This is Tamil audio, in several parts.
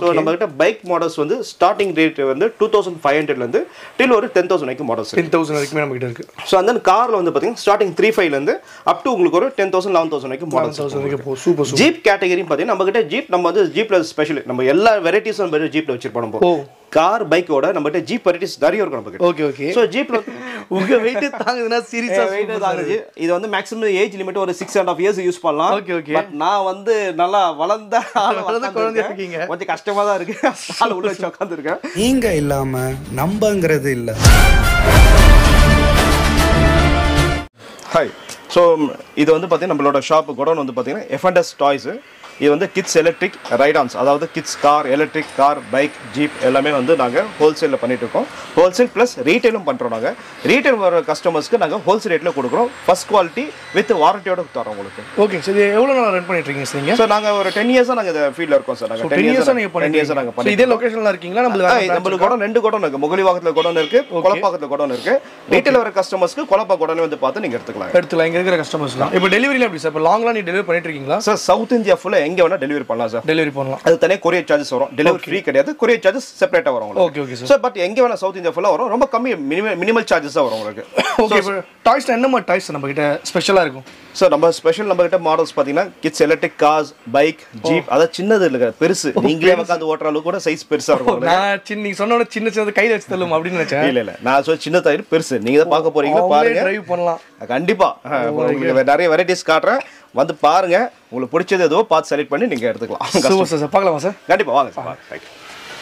ஸோ நம்ம கிட்ட பைக் மாடல்ஸ் வந்து ஸ்டார்டிங் ரேட் வந்து டூ தௌசண்ட் ஃபைவ் ஹண்ட்ரட்லேருந்து டில் ஒரு டென் தௌசண்ட் வரைக்கும் மாடல்ஸ் டென் தௌசண்ட் வரைக்குமே நம்ம கிட்ட இருக்கு ஸோ அந்த காரில் வந்து பார்த்தீங்கன்னா ஸ்டார்டிங் த்ரீ ஃபைவ்லேருந்து அப் டு உங்களுக்கு ஒரு டென் தௌசண்ட் லெவன் தௌசண்ட் வரைக்கும் மாடல்ஸ் தௌசண்ட் வரைக்கும் போ சூப்பர் சூப்பர் ஜீப் கேட்டகரி பார்த்தீங்கன்னா நம்ம கிட்ட ஜீப் நம்ம வந்து ஜீப்ல ஸ்பெஷல் நம்ம எல்லா வெரைட்டிஸும் நம்ம ஜீப்ல வச்சிருப்போம் நம்ம ஓ கார் பைக்கோட நம்ம கிட்ட ஜீப் வெரைட்டிஸ் நிறைய இருக்கும் நம்ம கிட்ட ஓகே ஓகே ஸோ ஜீப்ல உங்க வெயிட் தாங்குதுன்னா சீரியஸா வெயிட் தாங்குது இது வந்து மேக்ஸிமம் ஏஜ் லிமிட் ஒரு six and half years use பண்ணலாம் Okay, okay. பட் நான் வந்து நல்லா வளர்ந்த ஆள் வளர்ந்த உட்கார்ந்திருக்கேன். குழந்தையா இருக்கீங்க. கொஞ்சம் கஷ்டமா தான் இருக்கு ஆள் உள்ள வச்சு உட்காந்துருக்கேன் நீங்க இல்லாம நம்பங்கிறது இல்ல ஹாய் ஸோ இது வந்து பார்த்தீங்கன்னா நம்மளோட ஷாப் குடோன் வந்து பார்த்தீங்கன்னா எஃப்என்எஸ் டாய்ஸு இது வந்து கிட்ஸ் எலக்ட்ரிக் ரைடான்ஸ் அதாவது kids car electric car bike jeep எல்லாமே வந்து நாங்கள் ஹோல்சேலில் பண்ணிட்டு இருக்கோம் ஹோல்சேல் ப்ளஸ் ரீட்டைலும் பண்ணுறோம் நாங்கள் ரீட்டைல் வர கஸ்டமர்ஸ்க்கு நாங்கள் ஹோல்சேல் ரேட்டில் கொடுக்குறோம் ஃபர்ஸ்ட் குவாலிட்டி வித் வாரண்டியோட தரோம் உங்களுக்கு ஓகே சரி எவ்வளவு நாள் ரன் பண்ணிட்டு இருக்கீங்க சார் நீங்க ஸோ நாங்கள் ஒரு டென் இயர்ஸாக நாங்கள் இந்த ஃபீல்டில் இருக்கோம் சார் நாங்கள் டென் இயர்ஸா நீங்க டென் இயர்ஸாக நாங்கள் பண்ணிட்டு இதே லொகேஷன்ல இருக்கீங்களா ஆ, நம்மளுக்கு நம்மளுக்கு குடம் ரெண்டு குடம் இருக்கு முகலிவாக்கத்தில் குடம் இருக்கு குளப்பாக்கத்தில் குடம் இருக்கு ரீட்டைல் வர கஸ்டமர்ஸ்க்கு குழப்பா குடனே வந்து பார்த்து நீங்கள் எடுத்துக்கலாம் எடுத்துலாம் இங்க இருக்கிற கஸ்டமர்ஸ்லாம் இப்போ டெலிவரியில எப்படி சார் இப்போ லாங்லாம் நீ டெலிவரி பண்ணிட்டு இருக்கீங்களா சார் சவுத் இந்தியா ஃபுல்லாக எங்கே வேணால் டெலிவரி பண்ணலாம் சார் டெலிவரி பண்ணலாம் அது தனியாக கொரியர் சார்ஜஸ் வரும் டெலிவரி ஃப்ரீ கிடையாது கொரியர் சார்ஜஸ் செப்பரேட்டாக வரும் உங்களுக்கு okay okay sir sir but எங்கே வேணால் சவுத் இந்தியா ஃபுல்லாக வரும் ரொம்ப கம்மி மினிமம் மினிமல் சார்ஜஸ் தான் வரும் உங்களுக்கு ஓகே இப்போ டாய்ஸ் என்ன மாதிரி டாய்ஸ் நம்ம கிட்ட ஸ்பெஷலா இருக்கும் சார் நம்ம ஸ்பெஷல் நம்ம கிட்ட மாடல்ஸ் பார்த்தீங்கன்னா kids electric cars bike jeep அதாவது சின்னது இல்லை பெருசு நீங்களே உட்காந்து ஓட்டுற அளவுக்கு கூட சைஸ் பெருசாக இருக்கும் உங்களுக்கு. நான் சின்ன நீங்க சொன்ன உடனே சின்ன சின்ன கையில வச்சு தள்ளும் அப்படின்னு நினைச்சேன் இல்ல இல்ல நான் சொல்ல சின்ன தயிர் பெருசு நீங்க தான் பார்க்க போறீங்க பாருங்க டிரைவ் பண்ணலாம் கண்டிப்பா ஆ, உங்களுக்கு நிறைய வெரைட்டிஸ் காட்டுறேன் வந்து பாருங்க உங்களுக்கு பிடிச்சது எதுவோ பார்த்து செலக்ட் பண்ணி நீங்க எடுத்துக்கலாம் சூப்பர் சார் சார் பார்க்கலாமா சார் கண்டிப்பா வாங்க சார் வாங்க தேங்க்யூ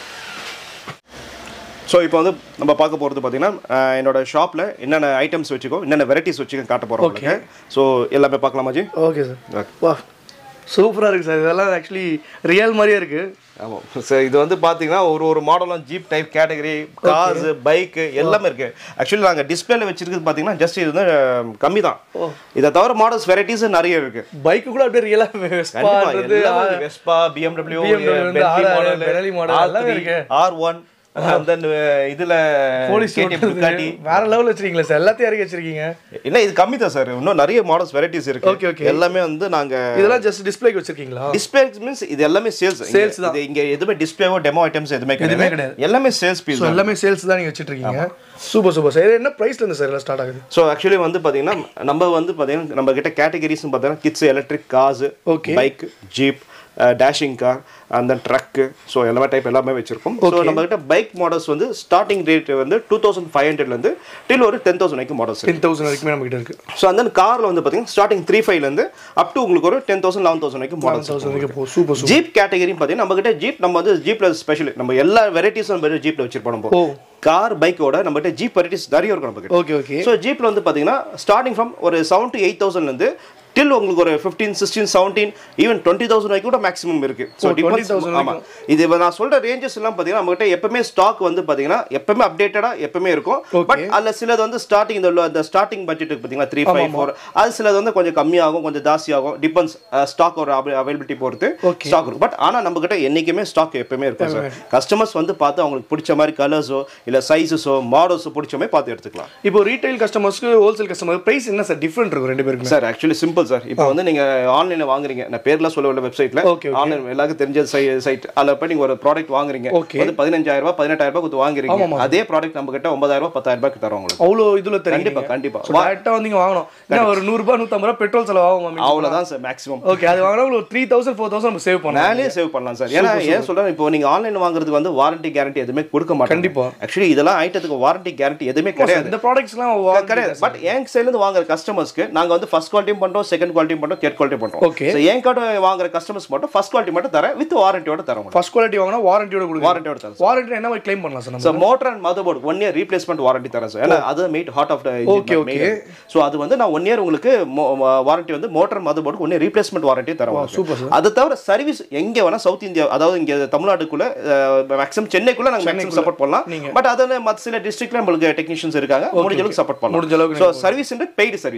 ஸோ இப்போ வந்து நம்ம பார்க்க போகிறது பார்த்தீங்கன்னா ஆ, என்னோட ஷாப்பில் என்னென்ன ஐட்டம்ஸ் வச்சுக்கோ என்னென்ன வெரைட்டிஸ் வச்சுக்கோ காட்ட போகிறோம் உங்களுக்கு ஸோ எல்லாமே பார்க்கலாமா ஜி ஓகே சார் வா சூப்பராக இருக்கு சார் இதெல்லாம் ஆக்சுவலி ரியல் மாதிரியே இருக்கு ஆமாம் சார் இது வந்து பார்த்தீங்கன்னா ஒரு ஒரு மாடலும் jeep type category cars bike எல்லாமே இருக்கு ஆக்சுவலி நாங்கள் டிஸ்பிளேல வச்சிருக்கிறது பார்த்தீங்கன்னா ஜஸ்ட் இது வந்து கம்மி தான் இதை தவிர மாடல்ஸ் வெரைட்டிஸ் நிறைய இருக்கு பைக்கு கூட அப்படியே ரியலா கண்டிப்பா வெஸ்பா பிஎம்டபிள்யூ BMW வந்து RR, Benelli model எல்லாமே இருக்கு. ஆர் ஒன் தென் இதுல போலீஸ் KTM Ducati. வேற லெவல் வச்சிருக்கீங்களா சார் எல்லாத்தையும் இறக்கி வச்சிருக்கீங்க இல்ல இது கம்மி தான் சார் இன்னும் நிறைய மாடல்ஸ் வெரைட்டிஸ் Okay, இருக்கு okay. எல்லாமே வந்து நாங்க இதெல்லாம் ஜஸ்ட் டிஸ்பிளேக்கு வச்சிருக்கீங்களா டிஸ்பிளே மீன்ஸ் இது எல்லாமே சேல்ஸ் Sales தான். இது இங்க எதுவுமே டிஸ்பிளேவோ டெமோ ஐட்டம்ஸ் எதுவுமே எதுவுமே கிடையாது கிடையாது. எல்லாமே சேல்ஸ் பீஸ் ஸோ எல்லாமே சேல்ஸ் தான் நீங்க வச்சிட்டு இருக்கீங்க சூப்பர் சூப்பர் சார் என்ன பிரைஸ்ல இருந்து சார் எல்லாம் ஸ்டார்ட் ஆகுது ஸோ ஆக்சுவலி வந்து பார்த்தீங்கன்னா நம்ம வந்து பார்த்தீங்கன்னா நம்ம கிட்ட கேட்டகரிஸ் பார்த்தீங்கன்னா kids electric cars Okay. Bike jeep dashing car அந்த ட்ரக்கு ஸோ எல்லாமே டைப் எல்லாமே வச்சிருக்கோம் ஸோ நம்ம கிட்ட பைக் மாடல்ஸ் வந்து ஸ்டார்டிங் ரேட் வந்து டூ தௌசண்ட் ஃபைவ் ஹண்ட்ரட்லேருந்து டில் ஒரு டென் தௌசண்ட் வரைக்கும் மாடல்ஸ் டென் தௌசண்ட் வரைக்குமே நம்ம கிட்ட இருக்கு ஸோ அந்த காரில் வந்து பார்த்தீங்கன்னா ஸ்டார்டிங் த்ரீ ஃபைவ்லேருந்து அப் டு உங்களுக்கு ஒரு டென் தௌசண்ட் லெவன் தௌசண்ட் வரைக்கும் மாடல்ஸ் தௌசண்ட் வரைக்கும் போ சூப்பர் சூப்பர் ஜீப் கேட்டகரி பார்த்தீங்கன்னா நம்ம கிட்ட ஜீப் நம்ம வந்து ஜீப்ல ஸ்பெஷல் நம்ம எல்லா வெரைட்டிஸும் நம்ம ஜீப்ல வச்சிருப்போம் நம்ம ஓ கார் பைக்கோட நம்ம கிட்ட ஜீப் வெரைட்டிஸ் நிறைய இருக்கும் நம்ம கிட்ட ஓகே ஓகே ஸோ ஜீப்ல வந்து பார்த்தீங்கன்னா ஸ்டார்டிங் ஃப்ரம் ஒரு செவன் டு எயிட் தௌசண்ட்லேருந்து டில் உங்களுக்கு ஒரு fifteen sixteen seventeen even twenty thousand வரைக்கும் கூட மேக்ஸிமம் இருக்கு ஸோ ஓ, 20,000 ஆமாம் இது இப்ப நான் சொல்ற ரேஞ்சஸ் எல்லாம் பார்த்தீங்கன்னா நம்மகிட்ட எப்பவுமே ஸ்டாக் வந்து பார்த்தீங்கன்னா எப்பவுமே அப்டேட்டடா எப்பவுமே இருக்கும் Okay. பட் அதில் சிலது வந்து ஸ்டார்டிங் இந்த அந்த ஸ்டார்டிங் பட்ஜெட் பார்த்தீங்கன்னா த்ரீ ஃபைவ் ஃபோர் அது சிலது வந்து கொஞ்சம் கம்மியாகும் கொஞ்சம் ஜாஸ்தியாகும் டிபெண்ட்ஸ் ஸ்டாக் ஒரு அவைலபிலிட்டி பொறுத்து Okay. ஸ்டாக் இருக்கும் பட் ஆனால் நம்ம கிட்ட என்னைக்குமே ஸ்டாக் எப்பவுமே இருக்கும் சார் கஸ்டமர்ஸ் வந்து பார்த்து அவங்களுக்கு பிடிச்ச மாதிரி கலர்ஸோ இல்லை சைஸஸோ மாடல்ஸோ பிடிச்ச மாதிரி பார்த்து எடுத்துக்கலாம் இப்போ ரீட்டைல் கஸ்டமர்ஸ்க்கு ஹோல்சேல் கஸ்டமர் பிரைஸ் என்ன சார் டிஃப்ரெண்ட் இருக்கும் ரெண்டு பேருக்குமே சார் ஆக்சுவலி சிம்பிள் சார் இப்போ வந்து நீங்க ஆன்லைன்ல வாங்குறீங்க நான் பேர்லாம் சொல்ல உள்ள வெப்சைட்ல Okay, okay. ஆன்லைன் எல்லாருக்கும் தெரிஞ்ச சைட் அதுல போய் நீங்க ஒரு ப்ராடக்ட் வாங்குறீங்க Okay. வந்து பதினஞ்சாயிரம் ரூபாய் பதினெட்டாயிரம் ரூபாய் கொடுத்து வாங்குறீங்க அதே ப்ராடக்ட் நம்ம கிட்ட ஒன்பதாயிரம் ரூபாய் பத்தாயிரம் ரூபாய்க்கு தரோம் உங்களுக்கு அவ்வளோ இதுல தெரியும் கண்டிப்பா கண்டிப்பா டேரக்டா வந்து இங்க வாங்கணும் என்ன ஒரு நூறுபா நூற்றம்பது ரூபா பெட்ரோல் செலவாகும் மாமி அவ்வளவுதான் சார் மேக்ஸிமம் ஓகே அது வாங்கினா உங்களுக்கு த்ரீ தௌசண்ட் ஃபோர் தௌசண்ட் நம்ம சேவ் பண்ணலாம் மேலே சேவ் பண்ணலாம் சார் ஏன்னா ஏன் சொல்றேன் இப்போ நீங்க ஆன்லைன் வாங்குறதுக்கு வந்து வாரண்டி கேரண்டி எதுவுமே கொடுக்க மாட்டோம் கண்டிப்பா. ஆக்சுவலி இதெல்லாம் ஐட்டத்துக்கு வாரண்டி கேரண்டி எதுவுமே கிடையாது இந்த ப்ராடக்ட்ஸ்லாம் கிடையாது பட் என் சைடுல இருந்து வாங்குற கஸ்டமர்ஸ்க்கு நாங்க வந்து ஃபர்ஸ்ட் குவாலிட்டியும் பண்றோம் செகண்ட் குவாலிட்டியும் பண்றோம் தேர்ட் குவாலிட்டி பண்றோம் Okay. So, என் கார்டு வாங்குற கஸ்டமர்ஸ் மட்டும் ஃபர்ஸ்ட் குவாலிட்டி மட்டும் தரேன் வித் வாரண்டியோட தரோம் உங்களுக்கு. ஃபர்ஸ்ட் குவாலிட்டி வாங்கினா வாரண்டியோட கொடுக்கும் வாரண்டியோட தரேன் வாரண்டி என்ன மாதிரி கிளைம் பண்ணலாம் சார் நம்ம so motor and motherboard one year replacement warranty தரேன் சார் ஏன்னா அது meet heart of Okay, okay. So அது வந்து நான் ஒன் இயர் உங்களுக்கு வாரண்டி வந்து motor motherboard one year replacement warranty தரேன் super, உங்களுக்கு. அது தவிர சர்வீஸ் எங்க வேணா சவுத் இந்தியா அதாவது இங்க தமிழ்நாட்டுக்குள்ள மேக்ஸிமம் சென்னைக்குள்ள நாங்க மேக்ஸிமம் சப்போர்ட் பண்ணலாம் நீங்க. பட் அதில் மற்ற சில டிஸ்ட்ரிக்ட்ல நம்மளுக்கு டெக்னீஷியன்ஸ் இருக்காங்க முடிஞ்ச அளவுக்கு சப்போர்ட் பண்ணலாம் முடிஞ்ச அளவுக்கு so service paid service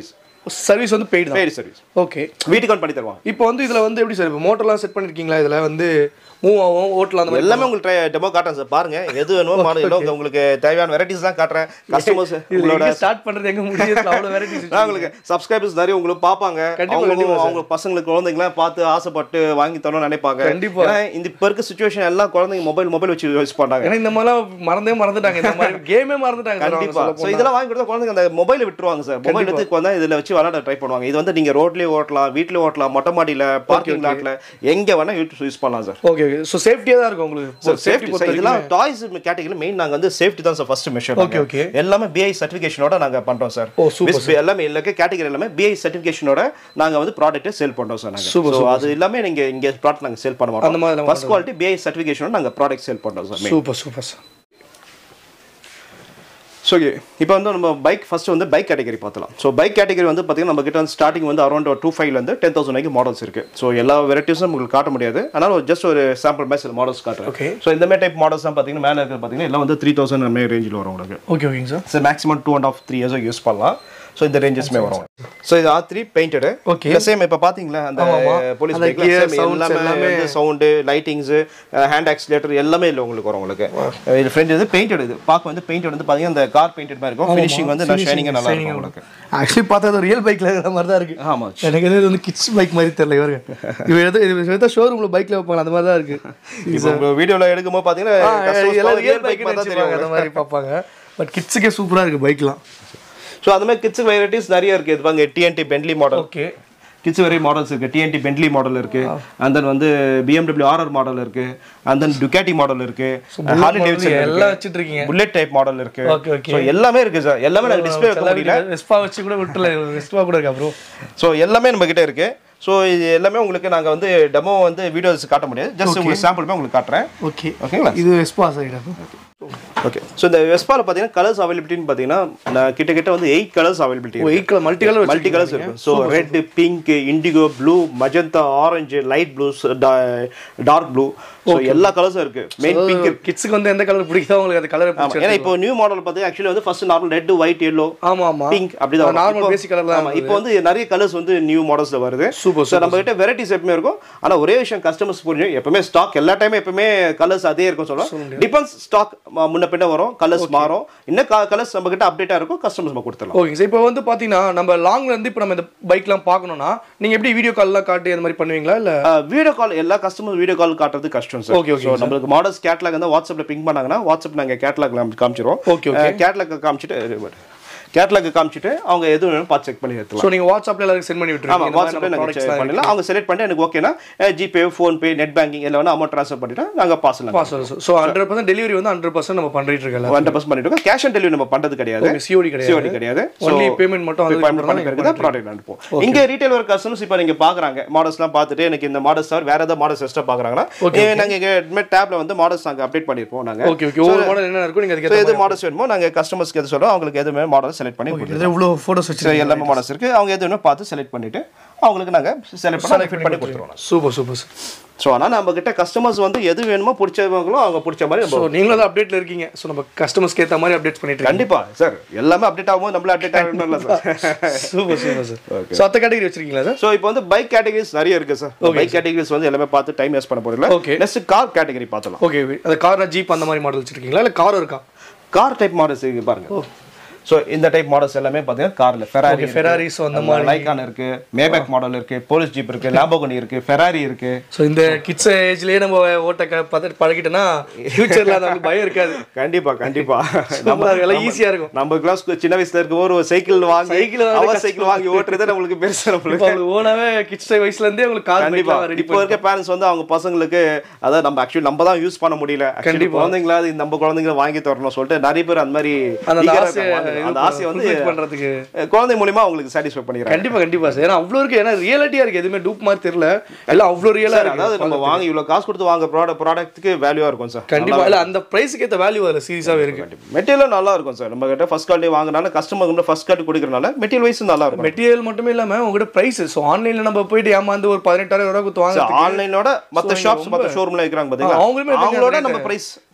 service வந்து பெய்டு தான் பெய்டு சர்வீஸ் ஓகே வீட்டுக்கு வந்து பண்ணி தருவாங்க இப்போ வந்து இதில் வந்து எப்படி சார் இப்போ மோட்டர்லாம் செட் பண்ணிருக்கீங்களா இதில் வந்து மூவ் ஆகும் ஓட்டலாம் அந்த மாதிரி எல்லாமே உங்களுக்கு டெமோ காட்டுறேன் சார் பாருங்க எது வேணுமோ மாடல் உங்களுக்கு தேவையான வெரைட்டிஸ் தான் காட்டுறேன் கஸ்டமர்ஸ் உங்களோட ஸ்டார்ட் பண்ணுறது எங்க முடியுது அவ்வளோ வெரைட்டிஸ் நான் உங்களுக்கு சப்ஸ்கிரைபர்ஸ் நிறைய உங்களுக்கு பார்ப்பாங்க கண்டிப்பா, அவங்க கண்டிப்பா sir. அவங்க பசங்களுக்கு குழந்தைங்களாம் பார்த்து ஆசைப்பட்டு வாங்கி தரணும்னு நினைப்பாங்க கண்டிப்பா. ஏன்னா இந்த இப்போ இருக்க சுச்சுவேஷன் எல்லாம் குழந்தைங்க மொபைல் மொபைல் வச்சு யூஸ் பண்றாங்க ஏன்னா இந்த மாதிரிலாம் மறந்தே மறந்துட்டாங்க இந்த மாதிரி கேமே மறந்துட்டாங்க sir, அவங்க கண்டிப்பா சொல்ல ஸோ போனா. இதெல்லாம் வாங்கி கொடுத்தா குழந்தைங்க அந்த மொபைலை விட்டுருவாங்க சார் மொபைல் எடுத்து வந்தா இதுல வச்சு விளாட ட்ரை பண்ணுவாங்க இது வந்து நீங்க ரோட்லயே ஓட்டலாம் வீட்லயே ஓட்டலாம் மொட்டை மாடியில பார்க்கிங் லாட்ல எங்க வேணா யூஸ் பண்ணலாம் சார் ஓகே ஓகே ஸோ சேஃப்டியாக தான் இருக்கும் உங்களுக்கு சார் சேஃப்டி சேஃப்டி பொறுத்த இதெல்லாம் வரைக்கும் டாய்ஸ் கேட்டகரியில் மெயின் நாங்க வந்து சேஃப்டி தான் sir first measure Okay, okay. எல்லாமே பிஐ சர்டிஃபிகேஷனோட நாங்க பண்றோம் சார் ஓ, super, Miss எல்லாமே இல்ல கேட்டகரி எல்லாமே பிஐ சர்டிஃபிகேஷனோட நாங்க வந்து ப்ராடக்ட் சேல் பண்றோம் சார் நாங்க Super, ஸோ அது எல்லாமே நீங்க இங்க ப்ராடக்ட் நாங்க சேல் பண்ண அந்த மாதிரி மாட்டோம் எல்லாம் ஃபர்ஸ்ட் குவாலிட்டி பிஐ சர்டிஃபிகேஷனோட நாங்க ப்ராடக்ட் சேல் பண்றோம் sir super super sir so இப்போ வந்து நம்ம பைக் ஃபர்ஸ்ட் வந்து பைக் கேட்டகரி பார்த்தலாம் ஸோ பைக் கேட்டகரி வந்து பார்த்தீங்கன்னா நம்ம கிட்ட வந்து ஸ்டார்டிங் வந்து அரௌண்ட் டூ ஃபைவ்லேருந்து டென் தௌசண்ட் வரைக்கும் மாடல்ஸ் இருக்கு ஸோ எல்லா வெரைட்டிஸும் உங்களுக்கு காட்ட முடியாது அதனால ஜஸ்ட் ஒரு சாம்பிள் மாதிரி சில மாடல்ஸ் காட்டுறேன் Okay. ஸோ இந்த மாதிரி டைப் மாடல்ஸ் தான் பார்த்தீங்கன்னா மேலே இருக்கிறது பார்த்தீங்கன்னா எல்லாம் வந்து த்ரீ தௌசண்ட் அந்த மாதிரி ரேஞ்சில் வரும் உங்களுக்கு ஓகே ஓகேங்க sir so maximum two and half three இயர்ஸும் யூஸ் பண்ணலாம் ஸோ இந்த ரேஞ்சஸ்மே வரும் ஸோ இது R three painted Okay. Same இப்போ பார்த்தீங்களா அந்த ஆமா, ஆமா. போலீஸ் அந்த பைக்ல gear, சேம் sounds எல்லாமே எல்லாமே- வந்து சவுண்டு லைட்டிங்ஸு ஹேண்ட் ஆக்சிலேட்டர் எல்லாமே இல்லை உங்களுக்கு வரும் உங்களுக்கு இது ஃப்ரெண்ட் இது பெயிண்டட் இது பார்க்க வந்து பெயிண்டட் வந்து பார்த்தீங்கன்னா அந்த கார் பெயிண்டட் மாதிரி இருக்கும் ஃபினிஷிங் வந்து நான் ஷைனிங்காக நல்லா இருக்கும் உங்களுக்கு ஆக்சுவலி பார்த்தா அது ரியல் பைக்ல இருக்கிற மாதிரி தான் இருக்கு ஆமா எனக்கு எது இது வந்து கிட்ஸ் பைக் மாதிரி தெரியல இவருங்க இவ எது இது எதோ ஷோரூம்ல பைக்ல வைப்பாங்க அந்த மாதிரி தான் இருக்கு இப்போ உங்க வீடியோல எடுக்கும்போது பார்த்தீங்கன்னா customers எல்லாம் பார்த்து ரியல் real bike பைக் மாதிரி தான் தெரியும் அந்த மாதிரி பார்ப்பாங்க பட் கிட்ஸுக்கே சூப்பரா இருக்கு பைக்லாம் ஸோ அந்த மாதிரி கிட்ஸ் வெரைட்டிஸ் நிறைய இருக்கு இது பாருங்க TNT Bentley model okay kids very models இருக்கு டிஎன்டி பென்ட்லி மாடல் இருக்கு அண்ட் தென் வந்து பிஎம்டபிள்யூ ஆர்ஆர் மாடல் இருக்கு அண்ட் தென் டுக்காட்டி மாடல் இருக்கு ஹார்லி டேவிட்சன் எல்லாம் வச்சிட்டு இருக்கீங்க புல்லட் டைப் மாடல் இருக்கு Okay, okay. ஸோ எல்லாமே இருக்கு சார் எல்லாமே நாங்கள் டிஸ்பிளே வைக்க முடியல வெஸ்பா வச்சு கூட விட்டுல வெஸ்பா கூட இருக்கா ப்ரோ ஸோ எல்லாமே நம்ம கிட்ட இருக்கு ஸோ இது எல்லாமே உங்களுக்கு நாங்கள் வந்து டெமோ வந்து வீடியோஸ் காட்ட முடியாது ஜஸ்ட் உங்களுக்கு சாம்பிள் போய் உங்களுக்கு காட்டுறேன் ஓகே ஓகேங்களா இது வெஸ்பா சைடு ஓகே ஸோ இந்த வெஸ்பால பார்த்தீங்கன்னா கலர்ஸ் அவைலபிலிட்டின்னு பார்த்தீங்கன்னா நான் கிட்ட கிட்ட வந்து eight colours availability eight colour multi colour multi colours இருக்கும் so red pink indigo blue magenta orange light blue dark blue so எல்லா கலர்ஸும் இருக்கு மெயின் பிங்க் கிட்ஸுக்கு வந்து எந்த கலர் பிடிக்குதோ உங்களுக்கு அந்த கலர் ஆமா ஏன்னா இப்போ நியூ மாடல் பார்த்தீங்கன்னா ஆக்சுவலி வந்து first normal red white yellow ஆமா ஆமா பிங்க் அப்படிதான் நார்மல் பேசிக் கலர் தான் இப்போ வந்து நிறைய கலர்ஸ் வந்து நியூ மாடல்ஸ்ல வருது Super, ஸோ நம்ம கிட்ட வெரைட்டிஸ் எப்பவுமே இருக்கும் ஆனா ஒரே விஷயம் கஸ்டமர்ஸ் புரிஞ்சு எப்பவுமே ஸ்டாக் எல்லா டைமும் எப்பவுமே கலர்ஸ் அதே இருக்கும் சொல்லுவோம் டிபெண்ட்ஸ் ஸ்டாக் முன்ன பின்ன வரும் கலர்ஸ் மாறும் இன்னும் கலர்ஸ் நம்ம கிட்ட அப்டேட்டா இருக்கும் கஸ்டமர்ஸ் நம்ம கொடுத்துடலாம் ஓகே சார் இப்போ வந்து பாத்தீங்கன்னா நம்ம லாங்ல இருந்து இப்போ நம்ம இந்த பைக்லாம் பார்க்கணும்னா நீங்க எப்படி வீடியோ கால்லாம் காட்டி அந்த மாதிரி பண்ணுவீங்களா இல்ல வீடியோ கால் எல்லா கஸ்டமர் வீடியோ கால் காட்டுறது கஷ்டம் சார் Okay, okay, ஸோ நம்மளுக்கு மாடல்ஸ் கேட்லாக் வந்து வாட்ஸ்அப்ல பிங் பண்ணாங்கன்னா வாட்ஸ்அப் நாங்க கேட்லாக் காமிச்சிருவோம் Okay, okay. கேட்லாக் காமிச்சிட்டு கேட்லாக் காமிச்சிட்டு அவங்க எது வேணும் பார்த்து செக் பண்ணி எடுத்துக்கலாம் ஸோ நீங்க வாட்ஸ்அப்ல எல்லாரும் சென்ட் பண்ணி ஆமா விட்டுருக்கீங்க வாட்ஸ்அப்ல நாங்க செக் பண்ணலாம் அவங்க செலக்ட் பண்ணிட்டு எனக்கு ஓகேனா GPay PhonePe net banking எல்லாம் வேணா அமௌண்ட் ட்ரான்ஸ்ஃபர் பண்ணிட்டு நாங்க parcel so hundred percent delivery வந்து ஹண்ட்ரட் பர்சன்ட் நம்ம பண்ணிட்டு இருக்கல ஹண்ட்ரட் பர்சன்ட் பண்ணிட்டு இருக்கோம் கேஷ் ஆன் டெலிவரி நம்ம பண்றது கிடையாது சிஓடி கிடையாது சிஓடி கிடையாது ஒன்லி பேமெண்ட் மட்டும் வந்து பேமெண்ட் பண்ண பிறகு தான் ப்ராடக்ட் அனுப்புவோம் இங்க ரீட்டைல் வர கஸ்டமர்ஸ் இப்போ நீங்க பாக்குறாங்க மாடல்ஸ்லாம் பார்த்துட்டு எனக்கு இந்த மாடல்ஸ் தவிர வேற ஏதாவது மாடல்ஸ் எக்ஸ்ட்ரா பாக்குறாங்கன்னா ஏ, நாங்க இங்க இனிமேல் டேப்ல வந்து மாடல்ஸ் நாங்க அப்டேட் பண்ணிருப்போம் நாங்க ஓகே ஓகே ஒவ்வொரு மாடல் என்ன இருக்கும் நீங்க So, அதுக்கு எது மாடல்ஸ் வேணுமோ நாங்க கஸ்டமர்ஸ்க்கு எது சொல்றோம் அவங்களுக்கு எதுவுமே மாடல் செலக்ட் பண்ணி கொடுத்துருவோம் இவ்வளோ ஃபோட்டோஸ் வச்சு So, எல்லாமே மாடல்ஸ் இருக்கு அவங்க எது வேணுமோ பார்த்து செலக்ட் பண்ணிட்டு அவங்களுக்கு நாங்க செலக்ட் பண்ணி ஃபிட் பண்ணி கொடுத்துருவோம் சூப்பர் சூப்பர் சார் ஸோ ஆனால் நம்ம கிட்ட கஸ்டமர்ஸ் வந்து எது வேணுமோ பிடிச்சவங்களோ அவங்க பிடிச்ச மாதிரி ஸோ நம்ம நீங்களும் தான் அப்டேட்ல இருக்கீங்க ஸோ நம்ம கஸ்டமர்ஸ்க்கு ஏற்ற மாதிரி அப்டேட் பண்ணிட்டு இருக்கீங்க கண்டிப்பா சார் எல்லாமே அப்டேட் ஆகும்போது நம்மள அப்டேட் ஆகணும்ல sir super super sir so அத்த கேட்டகரி வச்சிருக்கீங்களா சார் ஸோ இப்போ வந்து பைக் கேட்டகரிஸ் நிறைய இருக்கு சார் பைக் கேட்டகரிஸ் வந்து எல்லாமே பார்த்து டைம் வேஸ்ட் பண்ண போறீங்களா Okay. நெக்ஸ்ட் கார் கேட்டகரி பார்த்தலாம் ஓகே அந்த கார் ஜீப் அந்த மாதிரி மாடல் வச்சிருக்கீங்களா இல்லை கார் இருக்கா கார் டைப் மாடல்ஸ் இருக்கு பாருங்க ஸோ இந்த டைப் மாடல்ஸ் எல்லாமே பார்த்தீங்கன்னா கார்ல ஃபெராரி Ferrari, so அந்த மாதிரி. லைக்கான் இருக்கு மேபேக் மாடல் இருக்கு போலீஸ் ஜீப் இருக்கு லாம்போகனி இருக்கு ஃபெராரி இருக்கு ஸோ இந்த கிட்ஸ் ஏஜ்லயே நம்ம ஓட்ட க- பார்த்துட்டு பழகிட்டோம்னா ஃபியூச்சர்ல அது நமக்கு பயம் இருக்காது கண்டிப்பா கண்டிப்பா நம்ம எல்லாம் ஈஸியா இருக்கும் நம்ம கிளாஸ் சின்ன வயசுல இருக்கும்போது ஒரு சைக்கிள் வாங்கி Cycle வாங்க அவர் சைக்கிள் வாங்கி ஓட்டுறதே நம்மளுக்கு பெருசு இப்போ நம்மளுக்கு அவங்களுக்கு ஓனாவே கிட்ஸ் வயசுல இருந்தே உங்களுக்கு கார் கண்டிப்பா பைக்லாம் ரெடி இப்போ இருக்க பேரண்ட்ஸ் வந்து அவங்க பசங்களுக்கு அதாவது நம்ம ஆக்சுவலி நம்ம தான் யூஸ் பண்ண முடியல Actually, கண்டிப்பா. குழந்தைங்களா இது நம்ம குழந்தைங்களை வாங்கி தரணும் சொல்லிட்டு நிறைய பேர் அந்த மாதிரி அந்த eager ஆ ஆசையை இருக்காங்க. அந்த ஆசையை வந்து fulfill பண்றதுக்கு அஹ், குழந்தை மூலியமா அவங்களுக்கு சாட்டிஸ்ஃபை பண்ணிடுறாங்க கண்டிப்பா கண்டிப்பா சார் ஏன்னா அவ்வளோ இருக்கு ஏன்னா ரியாலிட்டியா இருக்கு எதுவுமே டூப் மாதிரி தெரியல எல்லாம் அவ்வளோ ரியலா சார், இருக்கு அதாவது நம்ம வாங்கி இவ்வளவு காசு கொடுத்து வாங்க ப்ராடக்ட் ப்ராடக்ட்டுக்கு வேல்யூவா இருக்கும் சார் கண்டிப்பா இல்ல அந்த பிரைஸ்க்கு ஏத்த வேல்யூ அதுல சீரியஸாவே இருக்கு மெட்டீரியல் நல்லா இருக்கும் சார் நம்ம கிட்ட ஃபர்ஸ்ட் குவாலிட்டி வாங்கினால கஸ்டமர் ஃபர்ஸ்ட் குவாலிட்டி கொடுக்கறனால மெட்டீரியல் வைஸ் நல்லா இருக்கும் மெட்டீரியல் மட்டுமே இல்லாம உங்ககிட்ட பிரைஸ் ஸோ ஆன்லைன்ல நம்ம போயிட்டு ஏமாந்து ஒரு பதினெட்டாயிரம் ரூபாய் கொடுத்து வாங்க ஆன்லைனோட மத்த ஷாப்ஸ் மத்த ஷோரூம்ல இருக்கிறாங்க ஆ, அவங்களுமே பாத்தீங்களா அவங்களோட rate நம்ம பிரைஸ்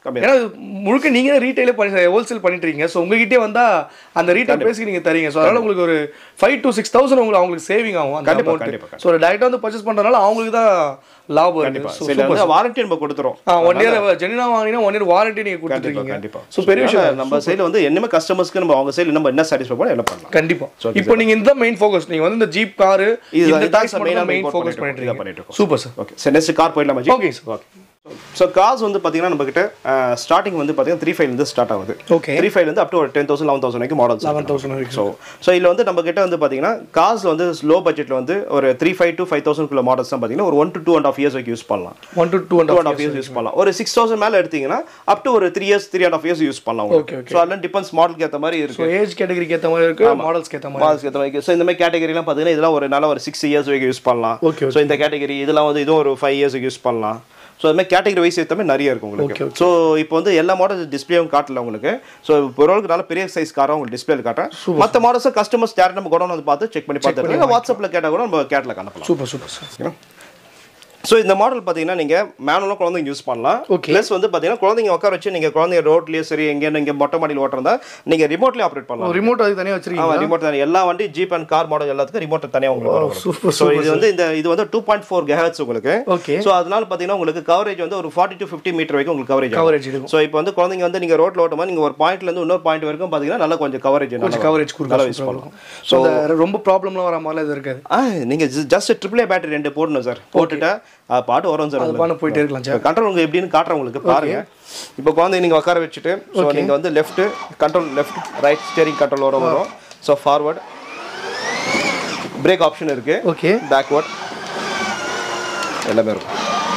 கம்மியா ஏன்னா இது முழுக்க நீங்க ரீட்டைலே பண்ணி ஹோல்சேல் பண்ணிட்டு இருக்கீங்க ஸோ உங்ககிட்டே வந்தா அந்த ரீட்டைல் பேசி நீங்க தரீங்க ஸோ அதனால உங்களுக்கு ஒரு ஃபைவ் to சிக்ஸ் தௌசண்ட் உங்களுக்கு அவங்களுக்கு சேவிங் ஆகும் அந்த கண்டிப்பா, அமௌண்ட் கண்டிப்பா, ஸோ டேரெக்டாக வந்து பர்ச்சேஸ் பண்றதுனால அவங்களுக்கு தான் லாபம் கண்டிப்பா இருக்கு சரி வந்து வாரண்டி நம்ம கொடுத்துறோம் ஒன் இயர் ஜெனினா வாங்கினா ஒன் இயர் வாரண்டி நீங்க கண்டிப்பா கொடுத்துருக்கீங்க கண்டிப்பா ஸோ பெரிய விஷயம் நம்ம சைடுல வந்து என்னமே கஸ்டமர்ஸ்க்கு நம்ம அவங்க சைடுல நம்ம என்ன சாட்டிஸ்ஃபை பண்ண என்ன பண்ணலாம் கண்டிப்பா So, okay, இப்போ நீங்க இந்த மெயின் ஃபோக்கஸ் நீங்க வந்து இந்த ஜீப் காரு இது- இந்த இதுதான் டாக்ஸ் sir main ah main import focus பண்ணிட்டு பண்ணிட்டு பண்ணிட்டு இருக்கீங்க இருக்கோம். சூப்பர் சார் ஓகே சரி நெக்ஸ்ட் கார் போயிடலாமா ji okay sir okay so cars வந்து பார்த்தீங்கன்னா நம்ம கிட்ட ஸ்டார்டிங் வந்து பார்த்தீங்கன்னா த்ரீ ஃபைவ்லேருந்து ஸ்டார்ட் ஆகுது Okay. த்ரீ ஃபைவ்லேருந்து அப் டு ஒரு டென் தௌசண்ட் லெவன் தௌசண்ட் வரைக்கும் மாடல்ஸ் லெவன் தௌசண்ட் வரைக்கும் ஸோ ஸோ இதில் வந்து நம்ம கிட்ட வந்து பார்த்தீங்கன்னா கார்ஸ் வந்து லோ பட்ஜெட்டில் வந்து ஒரு three five to five thousand குள்ள மாடல்ஸ் தான் பார்த்தீங்கன்னா ஒரு one to two and half years வரைக்கும் யூஸ் பண்ணலாம் one to two and two and half years use பண்ணலாம் ஒரு சிக்ஸ் தௌசண்ட் மேலே எடுத்தீங்கன்னா அப் டு ஒரு three years three and half years use பண்ணலாம் Okay, okay. ஸோ அதெல்லாம் டிபெண்ட்ஸ் மாடலுக்கு ஏற்ற மாதிரி இருக்கு ஸோ ஏஜ் கேட்டகரிக்கு ஏற்ற மாதிரி இருக்கு மாடல்ஸ்க்கு ஏற்ற மாதிரி மாடல்ஸ்க்கு ஏற்ற மாதிரி ஸோ இந்த மாதிரி கேட்டகரிலாம் பார்த்தீங்கன்னா இதெல்லாம் ஒரு நல்ல ஒரு சிக்ஸ் இயர்ஸ் வரைக்கும் யூஸ் பண்ணலாம் Okay, ஸோ இந்த கேட்டகரி இதெல்லாம் வந்து இதுவும் ஒரு ஃபைவ் இயர்ஸ்க்கு யூஸ் பண்ணலாம் ஸோ அது மாதிரி கேட்டகரி வைஸ் ஏற்ற மாதிரி நிறைய இருக்கும் உங்களுக்கு ஸோ இப்போ வந்து எல்லா மாடல் டிஸ்பிளேவும் காட்டல உங்களுக்கு ஸோ ஓரளவுக்கு நல்ல பெரிய சைஸ் காராக உங்களுக்கு டிஸ்பிளேல காட்டுறேன் மற்ற மாடல்ஸை கஸ்டமர்ஸ் டேரக்ட் நம்ம குடோன் வந்து பார்த்து செக் பண்ணி பார்த்துட்டு வாட்ஸ்அப்பில் கேட்டால் கூட நம்ம கேட்டில் அனுப்பலாம் சூப்பர் சூப்பர் சார் ஸோ இந்த மாடல் பார்த்தீங்கன்னா நீங்கள் மேனுவலாக குழந்தைங்க யூஸ் பண்ணலாம் Okay. ப்ளஸ் வந்து பார்த்தீங்கன்னா குழந்தைங்க உட்கார வச்சு நீங்கள் குழந்தைங்க ரோட்லேயே சரி எங்கே இங்கே மொட்டை மாடியில் ஓட்டுறதா நீங்கள் ரிமோட்லேயே ஆப்ரேட் பண்ணலாம் ரிமோட் அதுக்கு தனியாக வச்சிருக்கீங்க ஆமா ரிமோட் தனியாக எல்லா வண்டி ஜீப் அண்ட் கார் மாடல் எல்லாத்துக்கும் ரிமோட் தனியாக உங்களுக்கு super, வரும் ஸோ இது வந்து இந்த இது வந்து டூ பாயிண்ட் ஃபோர் கெஹர்ட்ஸ் உங்களுக்கு ஓகே ஸோ அதனால பார்த்தீங்கன்னா உங்களுக்கு கவரேஜ் வந்து ஒரு ஃபார்ட்டி டு ஃபிஃப்டி மீட்டர் வரைக்கும் உங்களுக்கு கவரேஜ் கவரேஜ் இருக்கும் ஸோ இப்போ வந்து குழந்தைங்க வந்து நீங்கள் ரோட்டில் ஓட்டுமா நீங்கள் ஒரு பாயிண்ட்ல இருந்து இன்னொரு பாயிண்ட் வரைக்கும் பார்த்தீங்கன்னா நல்லா கொஞ்சம் கவரேஜ் கொஞ்சம் கவரேஜ் நல்லா யூஸ் கொடுக்கும் பண்ணலாம் ஸோ ரொம்ப ப்ராப்ளம்லாம் வர மாதிரிலாம் இது இருக்காது ஆ நீங்கள் ஜஸ்ட் ட்ரிபிள் ஏ பேட்டரி ரெண்டு போடணும் சார் போட்டுட்டு அது பாட்டு வரும் சார் அது பாட்டு போயிட்டே இருக்கலாம் சார் கண்ட்ரோல் உங்களுக்கு எப்படின்னு காட்டுறேன் உங்களுக்கு பாருங்க இப்போ குழந்தை நீங்க உட்கார வச்சுட்டு ஸோ நீங்க வந்து left control left right steering control வர வரும் ஸோ ஃபார்வர்ட் பிரேக் ஆப்ஷன் இருக்கு ஓகே பேக்வர்ட் எல்லாமே இருக்கும்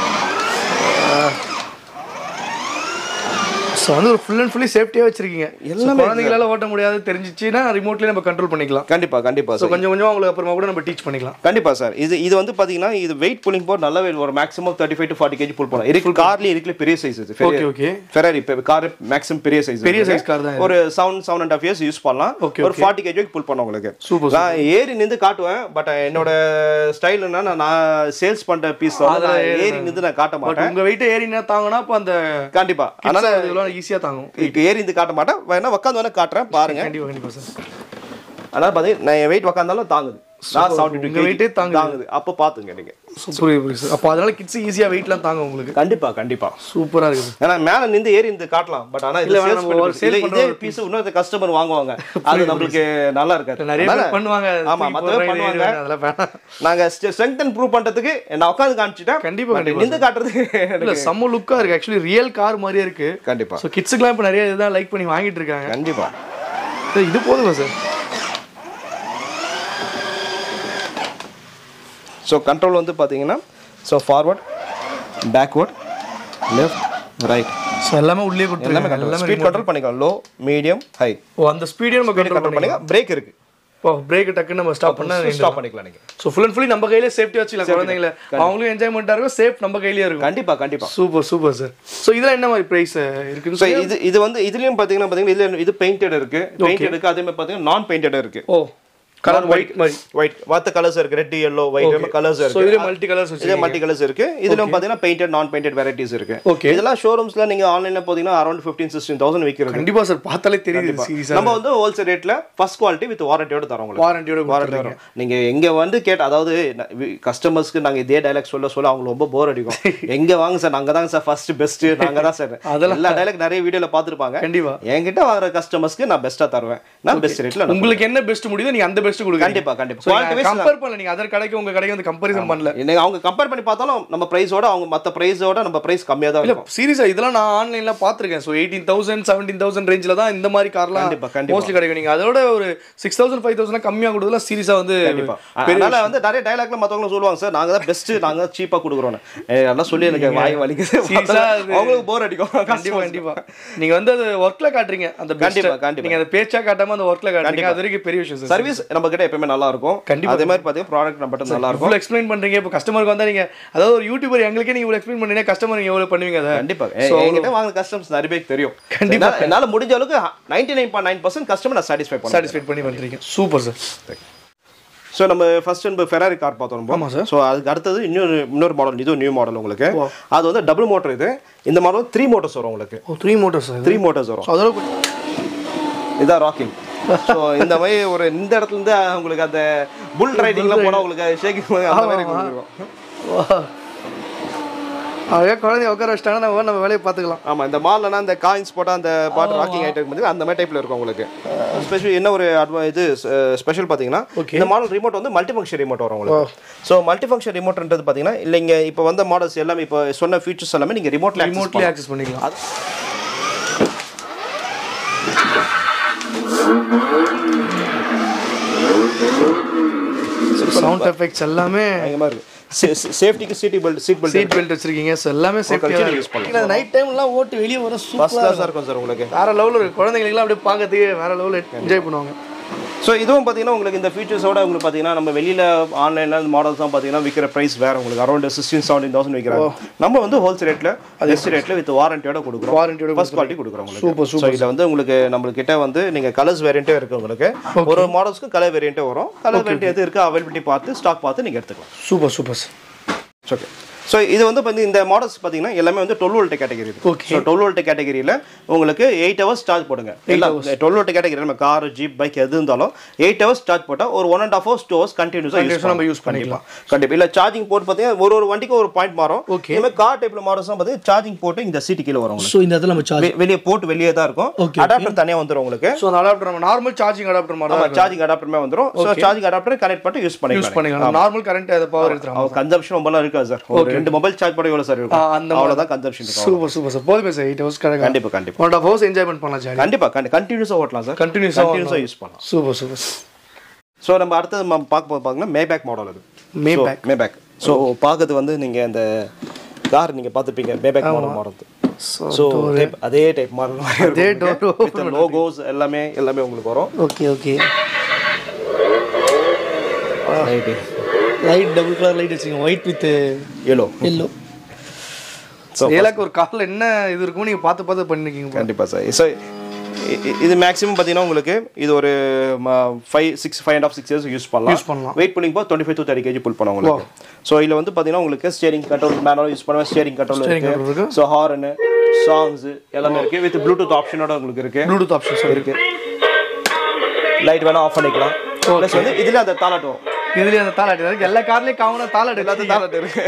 ஸோ வந்து ஒரு ஃபுல் அண்ட் ஃபுல்லி சேஃப்டியாக வச்சிருக்கீங்க எல்லாமே எல்லாமே குழந்தைங்களால ஓட்ட முடியாது தெரிஞ்சிச்சுன்னா ரிமோட்லேயே நம்ம கண்ட்ரோல் பண்ணிக்கலாம் கண்டிப்பா கண்டிப்பா ஸோ சார் கொஞ்சம் கொஞ்சம் அவங்களுக்கு அப்புறமா கூட நம்ம டீச் பண்ணிக்கலாம் கண்டிப்பா சார் இது இது வந்து பாத்தீங்கன்னா இது வெயிட் புல்லிங் போர்ட் நல்ல வெயிட் ஒரு maximum thirty five to forty KG pull பண்ணலாம் இருக்கு கார்லயே இருக்குல்ல பெரிய சைஸ் இது okay okay Ferrari car maximum பெரிய சைஸ் பெரிய size car தான் இது. ஒரு seven seven and half years use பண்ணலாம் Okay, ஒரு ஃபார்ட்டி கேஜி புல் பண்ண உங்களுக்கு Super, நான் ஏறி நின்று காட்டுவேன் பட் என்னோட ஸ்டைல்னா நான் சேல்ஸ் பண்ற பீஸ் அதுல ஏறி நின்று நான் காட்ட பட் மாட்டேன் உங்க வெயிட் ஏறினா தாங்கினா அப்போ அந்த கண்டிப்பா அதனால அதனால ஈஸியாக தாங்கும் இதுக்கு ஏறி நின்று காட்ட மாட்டேன் வேணா உட்காந்து வேணா காட்டுறேன் பாருங்க கண்டிப்பாக கண்டிப்பாக சார் அதனால பாத்தீங்கன்னா நான் என் வெயிட் உட்காந்தாலும் தாங்குது நான் செவன்டி உங்க டூ weight ஏ தாங்குது. தாங்குது அப்போ பாத்துங்க நீங்க புரியுது புரியுது சார் அப்போ அதனால கிட்ஸ் ஈஸியாக வெயிட்லாம் தாங்க உங்களுக்கு கண்டிப்பா கண்டிப்பா சூப்பராக இருக்குது ஏன்னா மேல நின்று ஏறி இருந்து காட்டலாம் பட் ஆனா இல்ல, இல்ல வேணாம், நம்ம ஒரு sale இதே பண்ற ஒரு பீஸ் இன்னொரு கஸ்டமர் வாங்குவாங்க அது நம்மளுக்கு நல்லா இருக்காது நிறைய அதனால- பேர் பண்ணுவாங்க ஆமா தூக்கி மத்தவங்க போடுறேன், பண்ணுவாங்க ஏறுவேன், அதெல்லாம் வேணாம் நாங்க ஸ்ட்ரெங்க் அண்ட் ப்ரூவ் பண்றதுக்கு நான் உட்காந்து காமிச்சிட்டேன் கண்டிப்பா, but கண்டிப்பா, நின்று காட்டுறதுக்கு இல்ல எனக்கு செம்ம லுக்கா இருக்கு ஆக்சுவலி ரியல் கார் மாதிரியே இருக்கு கண்டிப்பா ஸோ கிட்ஸுக்குலாம் இப்போ நிறைய இதுதான் லைக் பண்ணி வாங்கிட்டு இருக்காங்க கண்டிப்பா சார், இது போதுமா சார் ஸோ கண்ட்ரோல் வந்து பாத்தீங்கன்னா so forward backward left right so எல்லாமே உள்ளே எல்லாமே கொடுத்துருக்காங்க கண்ட்ரோல் எல்லாமே ஸ்பீட் கண்ட்ரோல் பண்ணிக்கலாம் லோ மீடியம் ஹை ஓ அந்த ஸ்பீடே நம்ம கண்ட்ரோல் கண்ட்ரோல் பண்ணிக்கலாம் பண்ணிக்கலாம் பிரேக் இருக்கு ஓ பிரேக் டக்குன்னு நம்ம ஸ்டாப் பண்ணா ஸ்டாப் பண்ணிக்கலாம் நீங்க ஸோ ஃபுல் அண்ட் ஃபுல்லி நம்ம கையிலே சேஃப்டி வச்சுக்கலாம் குழந்தைங்கள அவங்களும் என்ஜாய்மெண்ட்டாக இருக்கும் சேஃப் நம்ம கையிலேயே இருக்கும் கண்டிப்பா கண்டிப்பா சூப்பர் சூப்பர் சார் ஸோ இதெல்லாம் என்ன மாதிரி ப்ரைஸ் இருக்குன்னு ஸோ இது இது வந்து இதுலயும் பாத்தீங்கன்னா பாத்தீங்கன்னா இதுல இது பெயிண்டட் இருக்கு பெயிண்டட் இருக்கு அதே மாதிரி பாத்தீங்கன்னா நான் பெயிண்டட் இருக்கு ஓ கலர் ஒயிட் மாதிரி ஒயிட் மத்த கலர்ஸ் இருக்கு red yellow white colours so இருக்கு இதுல மல்டி கலர்ஸ் இதே மல்டி கலர்ஸ் இருக்கு இதுலயும் பாத்தீங்கன்னா பெயிண்டட் நான் பெயிண்டட் வெரைட்டிஸ் இருக்கு Okay. இதெல்லாம் ஷோரூம்ஸ்ல நீங்க ஆன்லைன்ல போதீங்கன்னா அரௌண்ட் ஃபிஃப்டீன் சிக்ஸ்டீன் தௌசண்ட் விற்கிறது கண்டிப்பா சார் பார்த்தாலே தெரியுது சீரியஸாக நம்ம வந்து ஹோல்சேல் ரேட்ல ஃபர்ஸ்ட் குவாலிட்டி வித் வாரண்டியோட தரோம் உங்களுக்கு வாரண்டியோட வாரண்டி வரும் நீங்க எங்க வந்து கேட்ட அதாவது கஸ்டமர்ஸ்க்கு நாங்க இதே டைலாக் சொல்ல சொல்ல அவங்க ரொம்ப போர் அடிக்கும் எங்க வாங்க சார் நாங்க தாங்க சார் ஃபர்ஸ்ட் பெஸ்ட் நாங்க தான் சார் எல்லா டைலாக் நிறைய வீடியோல பாத்துருப்பாங்க கண்டிப்பா என்கிட்ட வாங்குற கஸ்டமர்ஸ்க்கு நான் பெஸ்ட்டா தருவேன் நான் பெஸ்ட் ரேட்ல உங்களுக்கு என்ன பெஸ்ட் முடியுதோ நீங்க அந்த பெஸ்ட் கொடுங்க கண்டிப்பா கண்டிப்பா குவாலிட்டி வைஸ் கம்பேர் பண்ணல நீங்க அதர் கடைக்கு உங்க கடைக்கு வந்து கம்பேரிசன் பண்ணல என்ன அவங்க கம்பேர் பண்ணி பார்த்தாலும் நம்ம பிரைஸோட அவங்க மத்த பிரைஸோட நம்ம பிரைஸ் கம்மியா தான் இல்ல இருக்கும் சீரியஸா இதெல்லாம் நான் ஆன்லைன்ல பாத்திருக்கேன் so eighteen thousand seventeen thousand ரேஞ்சில் தான் இந்த மாதிரி கார்லாம் கண்டிப்பா, கண்டிப்பா. மோஸ்ட்லி கிடைக்கும் நீங்க அதோட ஒரு சிக்ஸ் தௌசண்ட் ஃபைவ் தௌசண்ட் கம்மியாக கொடுத்ததுலாம் சீரியஸா வந்து கண்டிப்பா அதனால வந்து நிறைய டைலாக்ல மத்தவங்க சொல்லுவாங்க சார் நாங்க தான் பெஸ்ட் நாங்க தான் சீப்பா கொடுக்குறோம் எல்லாம் சொல்லி எனக்கு வாய் வலிக்குது Seriousா அது- அவங்களுக்கு போர் அடிக்கும் கண்டிப்பா கண்டிப்பா நீங்க வந்து அது ஒர்க்ல காட்டுறீங்க அந்த best-அ. கண்டிப்பா, கண்டிப்பா. நீங்க அதை பேச்சா காட்டாம அந்த ஒர்க்ல காட்டுறீங்க அது வரைக்கும் பெரிய விஷயம் சார் சர்வீஸ் நம்ம கிட்ட எப்பவுமே நல்லா இருக்கும் கண்டிப்பா. அதே மாதிரி பாத்தீங்கன்னா ப்ராடக்ட் நம்ம கிட்ட நல்லா இருக்கும் இவ்வளோ எக்ஸ்பிளைன் பண்றீங்க இப்போ கஸ்டமருக்கு வந்தா நீங்க அதாவது ஒரு யூடியூபர் எங்களுக்கே நீங்க இவ்வளோ எக்ஸ்பிளைன் பண்ணீங்க கஸ்டமர் நீங்க எவ்வளவு பண்ணுவீங்க அதை கண்டிப்பா எ- என்கிட்ட வாங்குற கஸ்டமர்ஸ் நிறைய பேருக்கு தெரியும் கண்டிப்பா. என்னால- என்னால முடிஞ்ச அளவுக்கு ninety nine point nine percent customer நான் சாட்டிஸ்ஃபை பண்ணுவேன் சாட்டிஸ்ஃபைட் பண்ணி பண்றீங்க சூப்பர் சார் ஸோ நம்ம ஃபர்ஸ்ட் நம்ம ஃபெராரி கார் பார்த்தோம் ஆமா sir. ஸோ அதுக்கு அடுத்தது இன்னொரு இன்னொரு மாடல் இது நியூ மாடல் உங்களுக்கு அது வந்து டபுள் மோட்டர் இது இந்த மாடல் த்ரீ மோட்டர்ஸ் வரும் உங்களுக்கு ஓ three motors sir three motors வரும் அதோட இதான் ராக்கிங் ஸோ இந்த மாதிரி ஒரு இந்த இடத்துல இருந்து உங்களுக்கு அந்த புல் ரைடிங்லாம் போனால் உங்களுக்கு ஷேக்கிங் அந்த மாதிரி கொடுத்துருவோம் அழகாக குழந்தைய உட்கார வச்சிட்டாங்கன்னா நம்ம நம்ம வேலையை பார்த்துக்கலாம் ஆமா இந்த மால்லனா அந்த காயின்ஸ் போட்டால் அந்த பாட்டு ராக்கிங் ஐட்டம் வந்து அந்த மாதிரி டைப்ல இருக்கும் உங்களுக்கு ஸ்பெஷல் என்ன ஒரு adva- இது ஸ்பெஷல் பார்த்தீங்கன்னா இந்த மாடல் ரிமோட் வந்து மல்டி ஃபங்க்ஷன் ரிமோட் வரும் உங்களுக்கு ஸோ மல்டி ஃபங்க்ஷன் ரிமோட்ன்றது பார்த்தீங்கன்னா இல்லைங்க இப்போ வந்த மாடல்ஸ் எல்லாமே இப்போ சொன்ன ஃபீச்சர்ஸ் எல்லாமே நீங்கள் ரிமோட்ல ரிமோட்லேயே ஆக்சஸ் பண்ணிக்கலாம் சவுண்ட் எஃபெக்ட்ஸ் எல்லாமே பயங்கரமா இருக்கு சேஃப்டிக்கு seat belt seat belt seat belt வச்சிருக்கீங்க ஸோ எல்லாமே சேஃப்டியாக use யூஸ் பண்ணலாம் நைட் டைம்லாம் ஓட்டு வெளியே வர ஃபர்ஸ்ட் சூப்பராக கிளாஸாக இருக்கும் சார் உங்களுக்கு வேற லெவலில் இருக்கு குழந்தைங்களுக்குலாம் அப்படியே பார்க்கறதுக்கு வேற லெவலில் என்ஜாய் பண்ணுவாங்க ஸோ இதுவும் பார்த்தீங்கன்னா உங்களுக்கு இந்த ஃபீச்சர்ஸோட உங்களுக்கு பார்த்தீங்கன்னா நம்ம வெளியில் ஆன்லைனில் மாடல்ஸ்லாம் பார்த்தீங்கன்னா விற்கிற ப்ரைஸ் வேறு உங்களுக்கு அரௌண்ட் சிக்ஸ்டீன் செவன்டீன் தௌசண்ட் விற்கிறாங்க நம்ம வந்து ஹோல்சேல் ரேட்டில் பெஸ்ட் ரேட்டில் வித் வாரண்டியோட கொடுக்குறோம் வாரண்டியோட ஃபர்ஸ்ட் குவாலிட்டி கொடுக்குறோம் உங்களுக்கு Super, ஸோ இதில் வந்து உங்களுக்கு நம்மளுக்கிட்ட வந்து நீங்கள் கலர்ஸ் வேரியண்ட்டே இருக்குது உங்களுக்கு ஒரு மாடல்ஸ்க்கு கலர் வேரியண்ட்டே வரும் கலர் வேரியண்ட் எது இருக்குது அவைலபிலிட்டி பார்த்து ஸ்டாக் பார்த்து நீங்கள் எடுத்துக்கலாம் சூப்பர் சூப்பர் ஓகே ஸோ இது வந்து வந்து இந்த மாடல்ஸ் பார்த்தீங்கன்னா எல்லாமே வந்து twelve volt category Okay. So twelve volt கேட்டகரியில் உங்களுக்கு எயிட் ஹவர்ஸ் சார்ஜ் போடுங்க எல்லாம் டுவெல் வோல்ட் கேட்டகரி நம்ம கார் ஜீப் பைக் எது இருந்தாலும் எயிட் ஹவர்ஸ் சார்ஜ் போட்டால் ஒரு one and half hours two hours கண்டினியூஸாக யூஸ் நம்ம யூஸ் பண்ணிக்கலாம் கண்டிப்பாக இல்லை சார்ஜிங் போட்டு பார்த்தீங்கன்னா ஒரு ஒரு வண்டிக்கும் ஒரு பாயிண்ட் மாறும் Okay. இந்த மாதிரி கார் டைப்பில் மாடல்ஸ்லாம் பார்த்தீங்கன்னா சார்ஜிங் போட்டு இந்த சீட்டு கீழே வரும் உங்களுக்கு ஸோ இந்த இடத்துல நம்ம சார்ஜ் வெ- வெளியே போட்டு வெளியே தான் இருக்கும் Okay, அடாப்டர் தனியாக வந்துடும் உங்களுக்கு ஸோ அந்த அடாப்டர் நம்ம நார்மல் சார்ஜிங் அடாப்டர் மாதிரி ஆமா தான் சார்ஜிங் அடாப்டருமே வந்துடும் ஸோ சார்ஜிங் அடாப்டர் கனெக்ட் பண்ணிட்டு யூஸ் யூஸ் பண்ணிக்கலாம் பண்ணிக்கலாம் நார்மல் கரண்ட் அதை பவர் எடுத்துறாங்க அவ கன்சம்ஷன் ரொம்பலாம் இருக்காது சார் ஒரு ரெண்டு மொபைல் சார்ஜ் பண்ண எவ்வளோ சார் ஆ, இருக்கும் அந்த அவ்வளோதான் கன்சம்ஷன் இருக்கும் சூப்பர் சூப்பர் சார் போதுமே சார் எயிட் ஹவர்ஸ் கிடைக்கும் கண்டிப்பா கண்டிப்பா ஒன் ஆஃப் ஹவர்ஸ் என்ஜாய்மெண்ட் பண்ணலாம் ஜாலி கண்டிப்பா கண்டினியூஸா ஓட்டலாம் சார் கண்டினியூஸாக கண்டினியூஸா யூஸ் பண்ணலாம் சூப்பர் சூப்பர் ஸோ நம்ம அடுத்தது நம்ம பார்க்க போது பார்த்தீங்கன்னா மேபேக் மாடல் அது Maybach. மேபேக் ஸோ பார்க்கறது வந்து நீங்க அந்த கார் நீங்க பார்த்துப்பீங்க Maybach model model so so அதே டைப் மாடல் அதே door வித் லோகோஸ் எல்லாமே எல்லாமே உங்களுக்கு வரும் okay okay right light double colour light வச்சுக்கோங்க white with yellow yellow So, ஏலாக்கு ஒரு காரில் என்ன இது இருக்குமோ நீங்கள் பார்த்து பார்த்து பண்ணிருக்கீங்க கண்டிப்பா சார் ஸோ இது மேக்ஸிமம் பார்த்தீங்கன்னா உங்களுக்கு இது ஒரு five six five and half six years use பண்ணலாம் Use பண்ணலாம். வெயிட் பண்ணிங் போது twenty five to thirty KG pull பண்ண உங்களுக்கு ஸோ இதில் வந்து பார்த்தீங்கன்னா உங்களுக்கு ஸ்டியரிங் கண்ட்ரோல் மேனுவல் யூஸ் பண்ணுவேன் ஸ்டியரிங் கண்ட்ரோல் Steering control இருக்கு இருக்கு. ஸோ ஹார்னு சாங்ஸ் எல்லாமே இருக்கு வித் ப்ளூடூத் ஆப்ஷனோட உங்களுக்கு இருக்கு ப்ளூடூத் ஆப்ஷன் இருக்கு லைட் வேணா ஆஃப் பண்ணிக்கலாம் ப்ளஸ் வந்து இதுல அந்த தாளாட்டு வரும் இதுலேயே அந்த தாளாட்டு இருக்கு எல்லா கார்லேயும் காமனாக தாளாட்டு எல்லாத்தையும் தாளாட்டு இருக்கு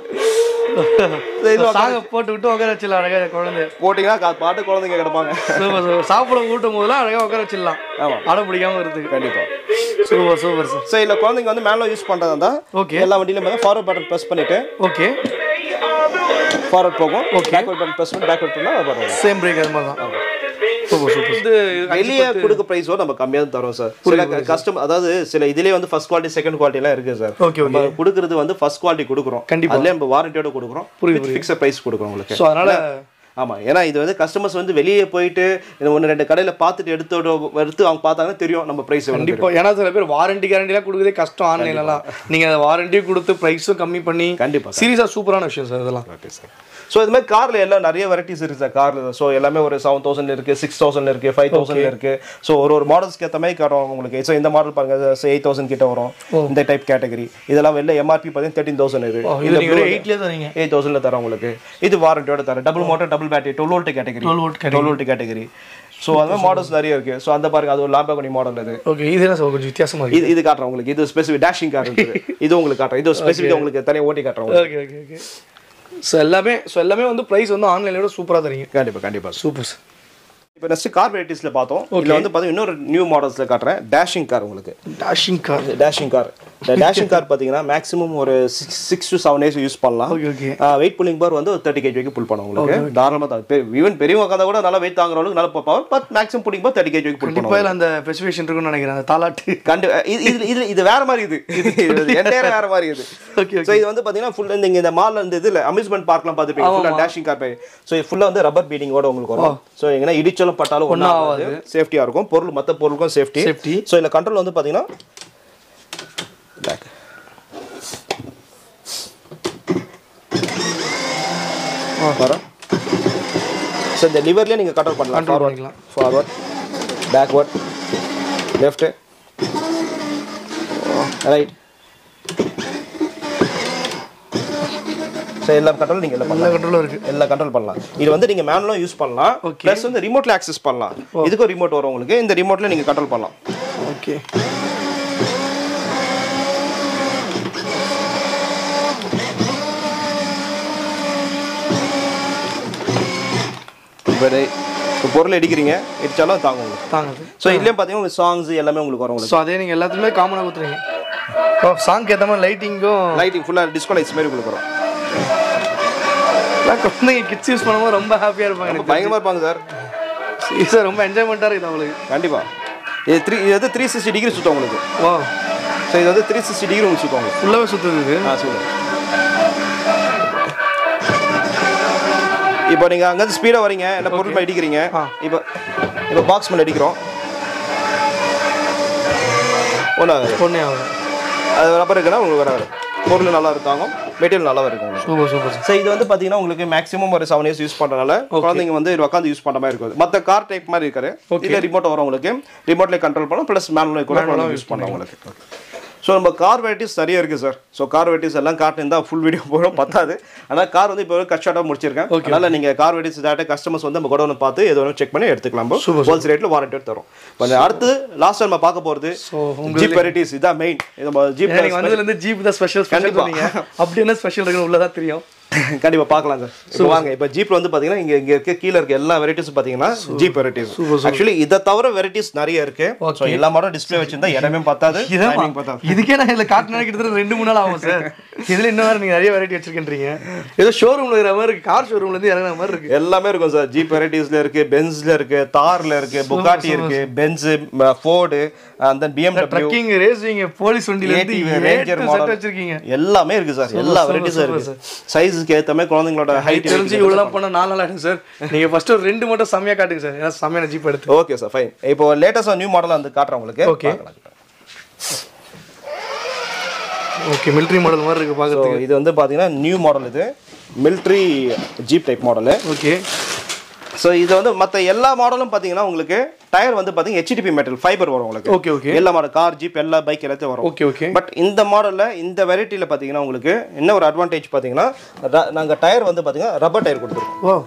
சாங்க போட்டு விட்டு உட்கார வச்சிடலாம் அழகாக குழந்தை போட்டிங்கன்னா கா- பாட்டு குழந்தைங்க கிடப்பாங்க சூப்பர் சூப்பர் சாப்பிட ஊட்டும் போதெல்லாம் அழகாக உட்கார வச்சிடலாம் ஆமா அடம் பிடிக்காம வருதுக்கு கண்டிப்பா சூப்பர் சூப்பர் சார் ஸோ இதில் குழந்தைங்க வந்து மேனுவல் யூஸ் பண்ணுறதா இருந்தால் Okay. எல்லா வண்டியிலும் வந்து ஃபார்வர்ட் பட்டன் ப்ரெஸ் பண்ணிட்டு ஓகே ஃபார்வர்ட் போகும் பேக்வர்ட் பட்டன் ப்ரெஸ் பண்ணி பேக்வர்ட் பண்ணால் வரும் சேம் பிரேக் அது மாதிரி தான் சூப்பர் சூப்பர் இது வெளியே கொடுக்க ப்ரைஸோ நம்ம கம்மியாக தான் தரோம் சார் சில கஸ்டம் அதாவது சில இதுலேயே வந்து ஃபர்ஸ்ட் குவாலிட்டி செகண்ட் குவாலிட்டி எல்லாம் இருக்கு சார் Okay, okay. நம்ம கொடுக்கறது வந்து ஃபர்ஸ்ட் குவாலிட்டி கொடுக்குறோம் கண்டிப்பா. அதுலேயே நம்ம வாரண்டியோட கொடுக்குறோம் புரியுது ஃபிக்ஸட் ப்ரைஸ் கொடுக்குறோம் உங்களுக்கு ஸோ அதனால ஆமா ஏன்னா இது வந்து கஸ்டமர்ஸ் வந்து வெளியே போயிட்டு இந்த ஒன்று ரெண்டு கடையில பார்த்துட்டு எடுத்தோட எடுத்து அவங்க பார்த்தாங்கன்னா தெரியும் நம்ம ப்ரைஸ் கண்டிப்பா ஏன்னா சில பேர் வாரண்டி கேரண்டிலாம் கொடுக்குறதே கஷ்டம் ஆன்லைன்லலாம் நீங்க அதை வாரண்டி கொடுத்து ப்ரைஸும் கம்மி பண்ணி கண்டிப்பா சீரியஸா சூப்பரான விஷயம் சார் இதெல்லாம் ஓகே சார் ஸோ இது மாதிரி கார்ல எல்லாம் நிறைய வெரைட்டிஸ் இருக்கு சார் கார்ல ஸோ எல்லாமே ஒரு செவன் தௌசண்ட் இருக்கு சிக்ஸ் தௌசண்ட் இருக்கு ஃபைவ் தௌசண்ட் இருக்கு ஸோ ஒரு ஒரு மாடல்ஸ்க்கு ஏற்ற மாதிரி காட்டுறோம் உங்களுக்கு ஸோ இந்த மாடல் பாருங்க எயிட் தௌசண்ட் கிட்ட வரும் இந்த டைப் கேட்டகரி இதெல்லாம் வெளில எம்ஆர்பி பார்த்தீங்கன்னா தேர்ட்டின் தௌசண்ட் இது இது நீங்க எயிட்லேயே தரீங்க எயிட் தௌசண்ட்ல தரோம் உங்களுக்கு இது வாரண்டியோட தரேன் double motor double battery twelve volt category 12 volt twelve volt category so அது மாதிரி மாடல்ஸ் நிறைய இருக்கு ஸோ அந்த பாருங்க அது ஒரு லாம்பகனி மாடல் இது ஓகே இது என்ன சார் கொஞ்சம் வித்தியாசமா இருக்கு இது இது காட்டுறேன் உங்களுக்கு இது ஸ்பெசிஃபிக் டேஷிங் கார் இருக்குது இது உங்களுக்கு காட்டுறேன் இது ஸ்பெசிஃபிக் உங்களுக்கு தனியாக ஓட்டி காட்டுறேன் உங்களுக்கு. ஓகே ஓகே ஓகே ஸோ எல்லாமே ஸோ எல்லாமே வந்து ப்ரைஸ் வந்து ஆன்லைனில் விட சூப்பராக தரீங்க கண்டிப்பா கண்டிப்பா சூப்பர் சார் இப்போ நெக்ஸ்ட் கார் வெரைட்டிஸ்ல பார்த்தோம் இதுல வந்து பார்த்தீங்கன்னா இன்னொரு நியூ மாடல்ஸ்ல காட்டுறேன் டேஷிங் கார் உங்களுக்கு டாஷிங் கார் டேஷிங் கார் இந்த டேஷிங் கார் பார்த்தீங்கன்னா மேக்ஸிமம் ஒரு six six to seven years use பண்ணலாம் ஓகே ஓகே வெயிட் புல்லிங் பார் வந்து ஒரு தேர்ட்டி கேஜி வரைக்கும் புல் பண்ணும் உங்களுக்கு தாராளமாக தான் ஈவன் பெரியவங்க உட்காந்தா கூட நல்லா வெயிட் தாங்குறவங்களுக்கு நல்ல பவர் பட் மேக்ஸிமம் புல்லிங் பார் தேர்ட்டி கேஜி வரைக்கும் புல் கண்டிப்பாக இதில் அந்த ஸ்பெசிஃபிகேஷன் இருக்குன்னு நினைக்கிறேன் அந்த தாலாட்டு கண்டு இது இது இது இது வேற மாதிரி இது என்டையர் வேற மாதிரி இது ஓகே ஸோ இது வந்து பார்த்தீங்கன்னா ஃபுல் இந்த இந்த மால்ல இந்த இதில் அம்யூஸ்மெண்ட் பார்க்லாம் பார்த்துப்பீங்க ஃபுல்லாக டேஷிங் கார் பை ஸோ ஃபுல்லாக வந்து ரப்பர் பீடிங்கோட உங்களுக்கு வரும் ஸோ எங்கன்னா இடிச்சாலும் பட்டாலும் ஒன்றும் ஆகாது சேஃப்டியாக இருக்கும் பொருள் மற்ற பொருளுக்கும் சேஃப்டி Safety. ஸோ இந்த கண்ட்ரோல் வந்து பார்த்தீங்கன்னா back. வரும் ஸோ இந்த லிவர்லேயே நீங்கள் கண்ட்ரோல் பண்ணலாம் Control ஃபார்வர்ட் பண்ணிக்கலாம். Forward backward left right so எல்லா கண்ட்ரோல் நீங்கள் எல்லாம் எல்லா பண்ணலாம் கண்ட்ரோலும் இருக்கு எல்லா கண்ட்ரோல் பண்ணலாம் இது வந்து நீங்கள் மேனுவலும் யூஸ் பண்ணலாம் Okay. ப்ளஸ் வந்து ரிமோட்டில் ஆக்சஸ் பண்ணலாம் இதுக்கும் ரிமோட் வரும் உங்களுக்கு இந்த ரிமோட்டில் நீங்கள் கண்ட்ரோல் பண்ணலாம் ஓகே இப்போ இப்போ பொருள் அடிக்கிறீங்க இடிச்சாலும் தாங்கும் உங்களுக்கு தாங்குது ஸோ இதுலேயும் பார்த்தீங்கன்னா உங்களுக்கு சாங்ஸ் எல்லாமே உங்களுக்கு வரும் உங்களுக்கு ஸோ அதே நீங்கள் எல்லாத்துலேயுமே காமனாக கொடுத்துருங்க இப்போ சாங்க்கு ஏற்ற மாதிரி லைட்டிங்கும் லைட்டிங் ஃபுல்லாக டிஸ்கோ லைட்ஸ் மாதிரி உங்களுக்கு வரும் குழந்தைங்க கிட்ஸ் யூஸ் பண்ணும்போது ரொம்ப ஹாப்பியாக இருப்பாங்க எனக்கு பயங்கரமாக இருப்பாங்க சார் தெரிஞ்சு. சார் ரொம்ப என்ஜாய்மெண்ட்டாக இருக்குது அவங்களுக்கு கண்டிப்பாக இது த்ரீ இது வந்து த்ரீ சிக்ஸ்டி டிகிரி சுற்றும் உங்களுக்கு வா ஸோ இது வந்து த்ரீ சிக்ஸ்டி டிகிரி உங்களுக்கு சுற்றும் உங்களுக்கு ஃபுல்லாகவே சுற்றுது இது ஆ சொல்லுங்கள் இப்போ நீங்கள் அங்கேருந்து ஸ்பீடாக வரீங்க என்ன பொருள் மேல அடிக்கிறீங்க ஆ. இப்போ இப்போ பாக்ஸ் மேலே அடிக்கிறோம் ஒன்றாகுது ஒன்றே ஆகும் அது ரப்பர் இருக்குன்னா உங்களுக்கு வராது பொருள் நல்லா இருக்காங்க மெட்டீரியல் நல்லா இருக்கும் உங்களுக்கு சூப்பர் சூப்பர் சார் ஸோ இது வந்து பார்த்தீங்கன்னா உங்களுக்கு மேக்ஸிமம் ஒரு செவன் இயர்ஸ் யூஸ் பண்ணுறதுனால குழந்தைங்க வந்து இது உட்காந்து யூஸ் பண்ணுற மாதிரி இருக்குது மற்ற கார் டைப் மாதிரி இருக்காரு இல்லை ரிமோட் வரும் உங்களுக்கு ரிமோட்லேயே கண்ட்ரோல் பண்ணலாம் ப்ளஸ் மேனுவல் கூட குழந்தைங்க யூஸ் பண்ணலாம் உங்களுக்கு ஸோ நம்ம கார் வெரைட்டிஸ் நிறைய இருக்குது சார் ஸோ கார் வெரைட்டிஸ் எல்லாம் காட்டிருந்தா ஃபுல் வீடியோ போகிறோம் பத்தாது ஆனால் கார் வந்து இப்போ கட் ஷார்ட்டாக முடிச்சிருக்கேன் அதனால் நீங்கள் கார் வெரைட்டிஸ் டேரக்டாக கஸ்டமர்ஸ் வந்து நம்ம கூட பார்த்து எது வேணும் செக் பண்ணி எடுத்துக்கலாம் ஹோல்சேல் ரேட்டில் வாரண்டி தரும் கொஞ்சம் அடுத்து லாஸ்ட் நம்ம பார்க்க போகிறது ஸோ ஜீப் வெரைட்டிஸ் இதான் மெயின் இது ஜீப் நீங்கள் வந்ததுலேருந்து ஜீப் தான் ஸ்பெஷல் ஸ்பெஷல் கண்டிப்பா. சொன்னீங்க அப்படி என்ன ஸ்பெஷல் இருக்குன்னு உள்ளதான் தெரியும் கண்டிப்பா பார்க்கலாம் சார் இப்போ வாங்க இப்போ ஜீப்ல வந்து பாத்தீங்கன்னா இங்க இங்க இருக்க கீழ இருக்க எல்லா வெரைட்டிஸும் பாத்தீங்கன்னா ஜீப் வெரைட்டிஸ் ஆக்சுவலி இதை தவிர வெரைட்டிஸ் நிறைய இருக்கு ஸோ எல்லா மாடல் டிஸ்ப்ளே வச்சிருந்தா இடமே பத்தாது இதான் timing பத்தாது இதுக்கே நான் இதில் காட்டினா கிட்டத்தட்ட ரெண்டு மூணு நாள் ஆகும் சார் இதில் இன்னும் வேறு நீங்கள் நிறைய வெரைட்டி வச்சிருக்கீங்க ஏதோ ஷோரூமில் இருக்கிற மாதிரி இருக்கு கார் ஷோரூம்லேருந்து இறங்குற மாதிரி இருக்கு எல்லாமே இருக்கும் சார் ஜீப் வெரைட்டிஸ்ல இருக்கு பென்ஸ்ல இருக்கு தார்ல இருக்கு புகாட்டி இருக்கு பென்ஸ் ஃபோர்டு அந்த பிஎம்டபிள்யூ ட்ரக்கிங் ரேசிங் போலீஸ் வண்டியிலேருந்து ரேஞ்சர் செட் மாடல் வச்சிருக்கீங்க எல்லாமே இருக்கு சார் எல்லா வெரைட்டிஸும் இருக்கு சைஸுக்கு ஏத்த மாதிரி குழந்தைங்களோட ஹைட் தெரிஞ்சு இவ்வளோலாம் பண்ண நாலு நாள் ஆகும் சார் நீங்கள் ஃபர்ஸ்ட் ஒரு ரெண்டு மட்டும் செம்மையாக காட்டுங்க சார் ஏன்னா செம்மையான ஜீப் எடுத்து ஓகே சார் ஃபைன் இப்போ லேட்டஸ்டாக நியூ மாடல் வந்து காட்டுறேன் உங்களுக்கு Okay. பார்க்கலாம். ஓகே மிலிட்ரி மாடல் மாதிரி இருக்கு So, பார்க்கறதுக்கு இது வந்து பார்த்தீங்கன்னா நியூ மாடல் இது military jeep type model okay so இது வந்து மற்ற எல்லா மாடலும் பார்த்தீங்கன்னா உங்களுக்கு டயர் வந்து பார்த்தீங்க ஹெச்டிபி மெட்டல் ஃபைபர் வரும் உங்களுக்கு ஓகே ஓகே எல்லா மாடல் கார் ஜீப் எல்லா பைக் எல்லாத்தையும் வரும் ஓகே ஓகே பட் இந்த மாடலில் இந்த வெரைட்டியில் பார்த்தீங்கன்னா உங்களுக்கு என்ன ஒரு அட்வான்டேஜ் பார்த்தீங்கன்னா நாங்கள் டயர் வந்து பார்த்தீங்கன்னா ரப்பர் டயர் கொடுத்துருக்கோம் ஓ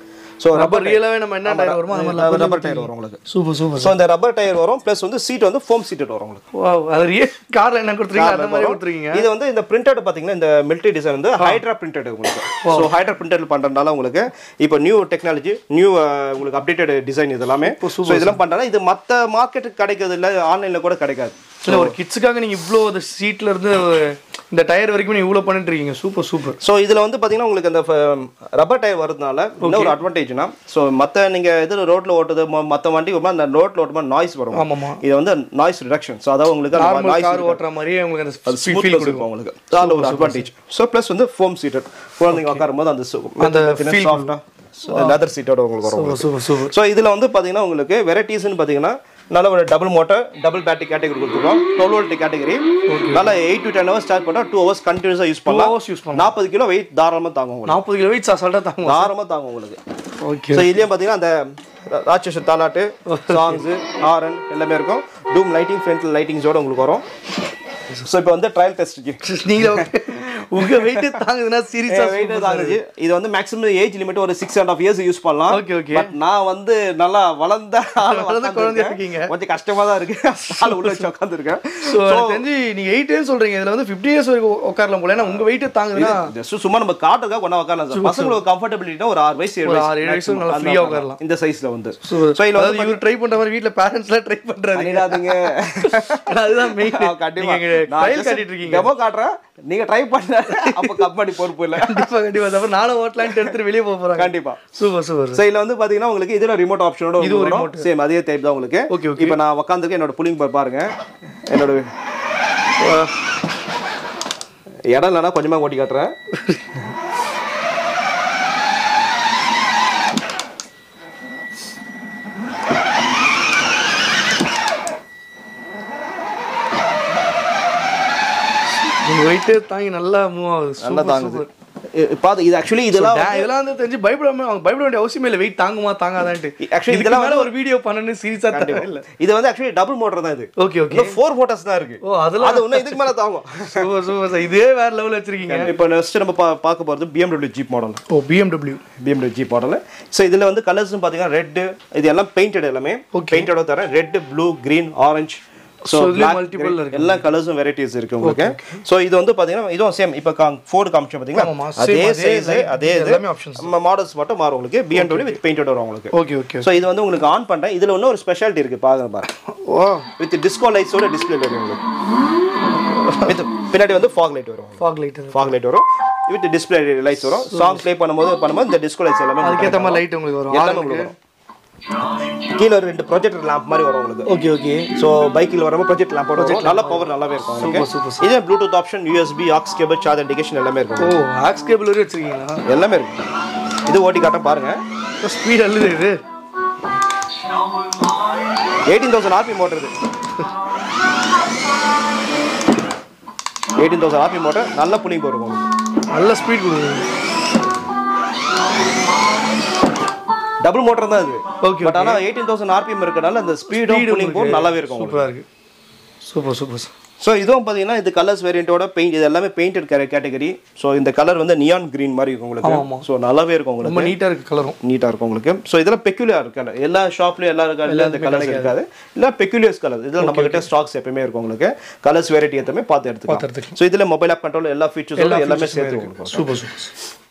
ஸோ ரப்பர் ரியலாகவே நம்ம என்ன டயர் வருமோ அந்த மாதிரி ரப்பர் டயர் வரும் உங்களுக்கு சூப்பர் சூப்பர் ஸோ இந்த ரப்பர் டயர் வரும் ப்ளஸ் வந்து சீட் வந்து ஃபோம் சீட்டட் வரும் உங்களுக்கு வா அது ரியல் காரில் என்ன கொடுத்துருக்கீங்க அந்த மாதிரி கொடுத்துருக்கீங்க இது வந்து இந்த பிரிண்டட் பாத்தீங்கன்னா இந்த மிலிட்டரி டிசைன் வந்து ஹைட்ரா பிரிண்டட் உங்களுக்கு ஸோ ஹைட்ரா பிரிண்டட் பண்றதுனால உங்களுக்கு இப்போ நியூ டெக்னாலஜி நியூ உங்களுக்கு அப்டேட்டட் டிசைன் இது எல்லாமே ஸோ இதெல்லாம் பண்றதுனால இது மற்ற மார்க்கெட்டுக்கு கிடைக்கிறது இல்லை ஆன்லைன்ல கூட கிடைக்காது இல்லை ஒரு கிட்ஸுக்காக நீங்கள் இவ்வளோ அந்த சீட்ல இருந்து இந்த டயர் வரைக்கும் நீங்கள் இவ்வளோ பண்ணிட்டு இருக்கீங்க சூப்பர் சூப்பர் ஸோ இதில் வந்து பார்த்தீங்கன்னா உங்களுக்கு அந்த ரப்பர் டயர் வரதுனால என்ன ஒரு அட்வான்டேஜ்னா ஸோ மற்ற நீங்கள் இது ரோட்டில் ஓட்டுறது மற்ற வண்டி வரும்போது அந்த ரோட்டில் ஓட்டும்போது நாய்ஸ் வரும் ஆமாம்மா இது வந்து நாய்ஸ் ரிடக்ஷன் ஸோ அதாவது உங்களுக்கு நார்மல் நாய்ஸ் கார் ஓட்டுற மாதிரியே உங்களுக்கு அந்த அது ஃபீல் ஸ்மூத்னஸ் இருக்கும் உங்களுக்கு அதில் ஒரு அட்வான்டேஜ் ஸோ ப்ளஸ் வந்து ஃபோம் சீட்டட் குழந்தைங்க உட்காரும் போது அந்த அந்த feel சாஃப்டாக லெதர் சீட்டோட உங்களுக்கு வரும் சூப்பர் சூப்பர் சூப்பர் ஸோ இதில் வந்து பார்த்தீங்கன்னா உங்களுக்கு வெரைட்டிஸ்னு பார்த்தீங்கன்னா நல்ல ஒரு double motor double battery category கொடுத்துருக்கோம் டுவெல் வோல்ட் கேட்டகரி நல்லா eight to ten hours start பண்ணால் டூ ஹவர்ஸ் கண்டினியூஸாக யூஸ் பண்ணலாம் hours use பண்ணலாம். நாற்பது கிலோ வெயிட் தாராளமாக தாங்கும் உங்களுக்கு நாற்பது கிலோ வெயிட் அசால்ட்டாக தாங்க தாராளமாக தாங்கும் உங்களுக்கு ஓகே ஸோ இதுலேயும் பார்த்தீங்கன்னா அந்த ராட்சச தாலாட்டு சாங்ஸு ஹாரன் எல்லாமே இருக்கும் டூம் லைட்டிங் ஃப்ரண்ட் லைட்டிங்ஸோட உங்களுக்கு வரும் ஸோ இப்போ வந்து ட்ரையல் டெஸ்ட்டுக்கு நீங்க உங்க வெயிட் தாங்குதுன்னா சீரியஸா வெயிட் தாங்குச்சு இது வந்து மேக்ஸிமம் ஏஜ் லிமிட் ஒரு six and half years use பண்ணலாம் Okay, okay. பட் நான் வந்து நல்லா வளர்ந்த ஆளு வளர்ந்த உட்கார்ந்து குழந்தையா இருக்கேன். இருக்கீங்க. கொஞ்சம் கஷ்டமா தான் இருக்கு ஆள் உள்ள வச்சு உட்காந்துருக்கேன் ஸோ எனக்கு தெரிஞ்சு நீங்க எயிட் இயர்ஸ் சொல்றீங்க இதுல வந்து ஃபிஃப்டி இயர்ஸ் வரைக்கும் உட்காரலாம் போல ஏன்னா உங்க வெயிட் தாங்குதுன்னா ஜஸ்ட் சும்மா நம்ம காட்டுறதுக்காக கொண்டா உட்காரலாம் சார் பசங்களுக்கு கம்ஃபர்டபிலிட்டினா ஒரு ஆறு வயசு ஏழு ஒரு வயசு ஆறு, ஏழு வயசு maximum. நல்லா அந்த free ஆ மாதிரி. உட்காரலாம். இந்த சைஸ்ல வந்து ஸோ ஸோ இதுல வந்து இவர் ட்ரை பண்ற மாதிரி வீட்ல பேரண்ட்ஸ்லாம் ட்ரை பண்றாரு பண்ணிடாதீங்க ஏன்னா அதுதான் மெயின் கண்டிப்பா நீங்க ட்ரையல் காட்டிட்டு இருக்கீங்க டெமோ காட்டுறேன் நீங்க ட்ரை பண்ண அப்ப கம்பெனி பொறுப்பு இல்ல கண்டிப்பா கண்டிப்பா அப்புறம் நானும் ஓட்டலான்ட்டு எடுத்துட்டு வெளியே போக போறாங்க கண்டிப்பா சூப்பர் சூப்பர் ஸோ இதுல வந்து பாத்தீங்கன்னா உங்களுக்கு இதுல ரிமோட் ஆப்ஷனோட இது ஒரு இது remote. சேம் அதே டைப் தான் உங்களுக்கு Okay, okay. இப்போ நான் உட்காந்துருக்கேன் என்னோட புல்லிங் பார் பாருங்க என்னோட இடம் இல்லைன்னா கொஞ்சமா ஓட்டி காட்டுறேன் உங்க வெயிட் தாங்கி நல்லா மூவ் ஆகுது நல்லா சூப்பர் தாங்குது சூப்பர் பார்த்து இது ஆக்சுவலி இதெல்லாம் டே- இதெல்லாம் வந்து தெரிஞ்சு பயப்படாம அவங்க பயப்பட வேண்டிய அவசியமே இல்லை வெயிட் தாங்குமா தாங்காதான்ட்டு Actually, இதுக்கு இதெல்லாம் மேல ஒரு வீடியோ பண்ணணும்னு சீரியஸா இல்ல இது வந்து ஆக்சுவலி டபுள் மோட்டர் தான் இது ஓகே ஓகே இன்னும் ஃபோர் மோட்டர்ஸ் தான் இருக்கு ஓ அதெல்லாம் அது இன்னும் இதுக்கு மேல தாங்கும் சூப்பர் சூப்பர் சார் இதே வேற லெவல் வச்சிருக்கீங்க இப்போ நெக்ஸ்ட் நம்ம பா- பார்க்க போகிறது பிஎம்டபிள்யூ ஜீப் மாடல் ஓ BMW BMW jeep model so இதில் வந்து கலர்ஸ்னு பார்த்தீங்கன்னா ரெட்டு இது எல்லாம் பெயிண்டட் எல்லாமே பெயிண்டடோ தரேன் red blue green orange so So, இதுலயே multiple இருக்கு. எல்லா கலர்ஸும் வெரைட்டிஸ் இருக்கு உங்களுக்கு ஸோ இது வந்து பார்த்தீங்கன்னா இதுவும் சேம் இப்போ ஃபோர்டு காமிச்சோம் ஆமாமா, பார்த்தீங்களா same, அதே அதே சைஸ் design, அதே இது எல்லாமே options. நம்ம மாடல்ஸ் மட்டும் மாறும் உங்களுக்கு பிஎம்டபிள்யூ வித் பெயிண்டட் வரும் உங்களுக்கு ஓகே ஓகே ஸோ இது வந்து உங்களுக்கு ஆன் பண்ணுறேன் இதில் இன்னும் ஒரு ஸ்பெஷாலிட்டி இருக்குது பாருங்க பாருங்க ஓ வித் டிஸ்கோ லைட்ஸோட டிஸ்பிளே வரும் உங்களுக்கு வித் பின்னாடி வந்து ஃபாக் லைட் வரும் ஃபாக் லைட் ஃபாக் லைட் வரும் வித் டிஸ்பிளே லைட்ஸ் வரும் சாங் ப்ளே பண்ணும்போது பண்ணும்போது இந்த டிஸ்கோ லைட்ஸ் எல்லாமே அதுக்கேற்ற மாதிரி லைட் உங்களுக்கு வரும் எல்லாமே உங்களுக்கு வரும் கீழே ஒரு ரெண்டு ப்ரொஜெக்டர் லேம்ப் மாதிரி வரும் உங்களுக்கு ஓகே ஓகே ஸோ பைக்கில் வரும்போது ப்ரொஜெக்ட் லேம்ப் வரும் நல்ல பவர் நல்லாவே இருக்கும் Super, super, உங்களுக்கு இதே Bluetooth option USB aux cable charge indication எல்லாமே ஓ இருக்கும் ஆக்ஸ் கேபிள் வரையும் வச்சிருக்கீங்களா எல்லாமே இருக்கு இது ஓட்டி காட்ட பாருங்க ஸ்பீட் அல்லது இது எயிட்டீன் தௌசண்ட் ஆர்பி மோட்டர் இது எயிட்டீன் தௌசண்ட் ஆர்பி மோட்டர் நல்ல புளிங் போகும் உங்களுக்கு நல்ல ஸ்பீட் கொடுக்குது டபுள் மோட்டர் தான் இது Okay, பட் ஆனால் எயிட்டீன் தௌசண்ட் ஆர்பிஎம் இருக்கனால அந்த ஸ்பீடும் புளிங் போகும் நல்லாவே இருக்கும் உங்களுக்கு சூப்பரா இருக்கு சூப்பர் சூப்பர் சார் ஸோ இதுவும் பார்த்தீங்கன்னா இது கலர்ஸ் வேரியண்ட்டோட பெயிண்ட் இது எல்லாமே பெயிண்டட் கேட்டகரி ஸோ இந்த கலர் வந்து நியான் கிரீன் மாதிரி இருக்கும் ஆமா. உங்களுக்கு ஸோ நல்லாவே இருக்கும் உங்களுக்கு ரொம்ப நீட்டா இருக்கு கலரும் நீட்டாக இருக்கும் உங்களுக்கு ஸோ இதெல்லாம் பெக்யூலியர் கலர் எல்லா ஷாப்லையும் எல்லா கலர்ல இந்த கலர்ஸ் இருக்காது இல்லை பெக்யூலியர்ஸ் கலர் இதில் நம்ம கிட்ட ஸ்டாக்ஸ் எப்பயுமே இருக்கும் உங்களுக்கு கலர்ஸ் வெரைட்டி எல்லாமே பார்த்து எடுத்துக்கலாம் எடுத்துக்கலாம். ஸோ இதில் மொபைல் ஆப் கண்ட்ரோல் எல்லா ஃபீச்சர்ஸோட எல்லாமே சேர்த்து உங்களுக்கு சூப்பர் சூப்பர்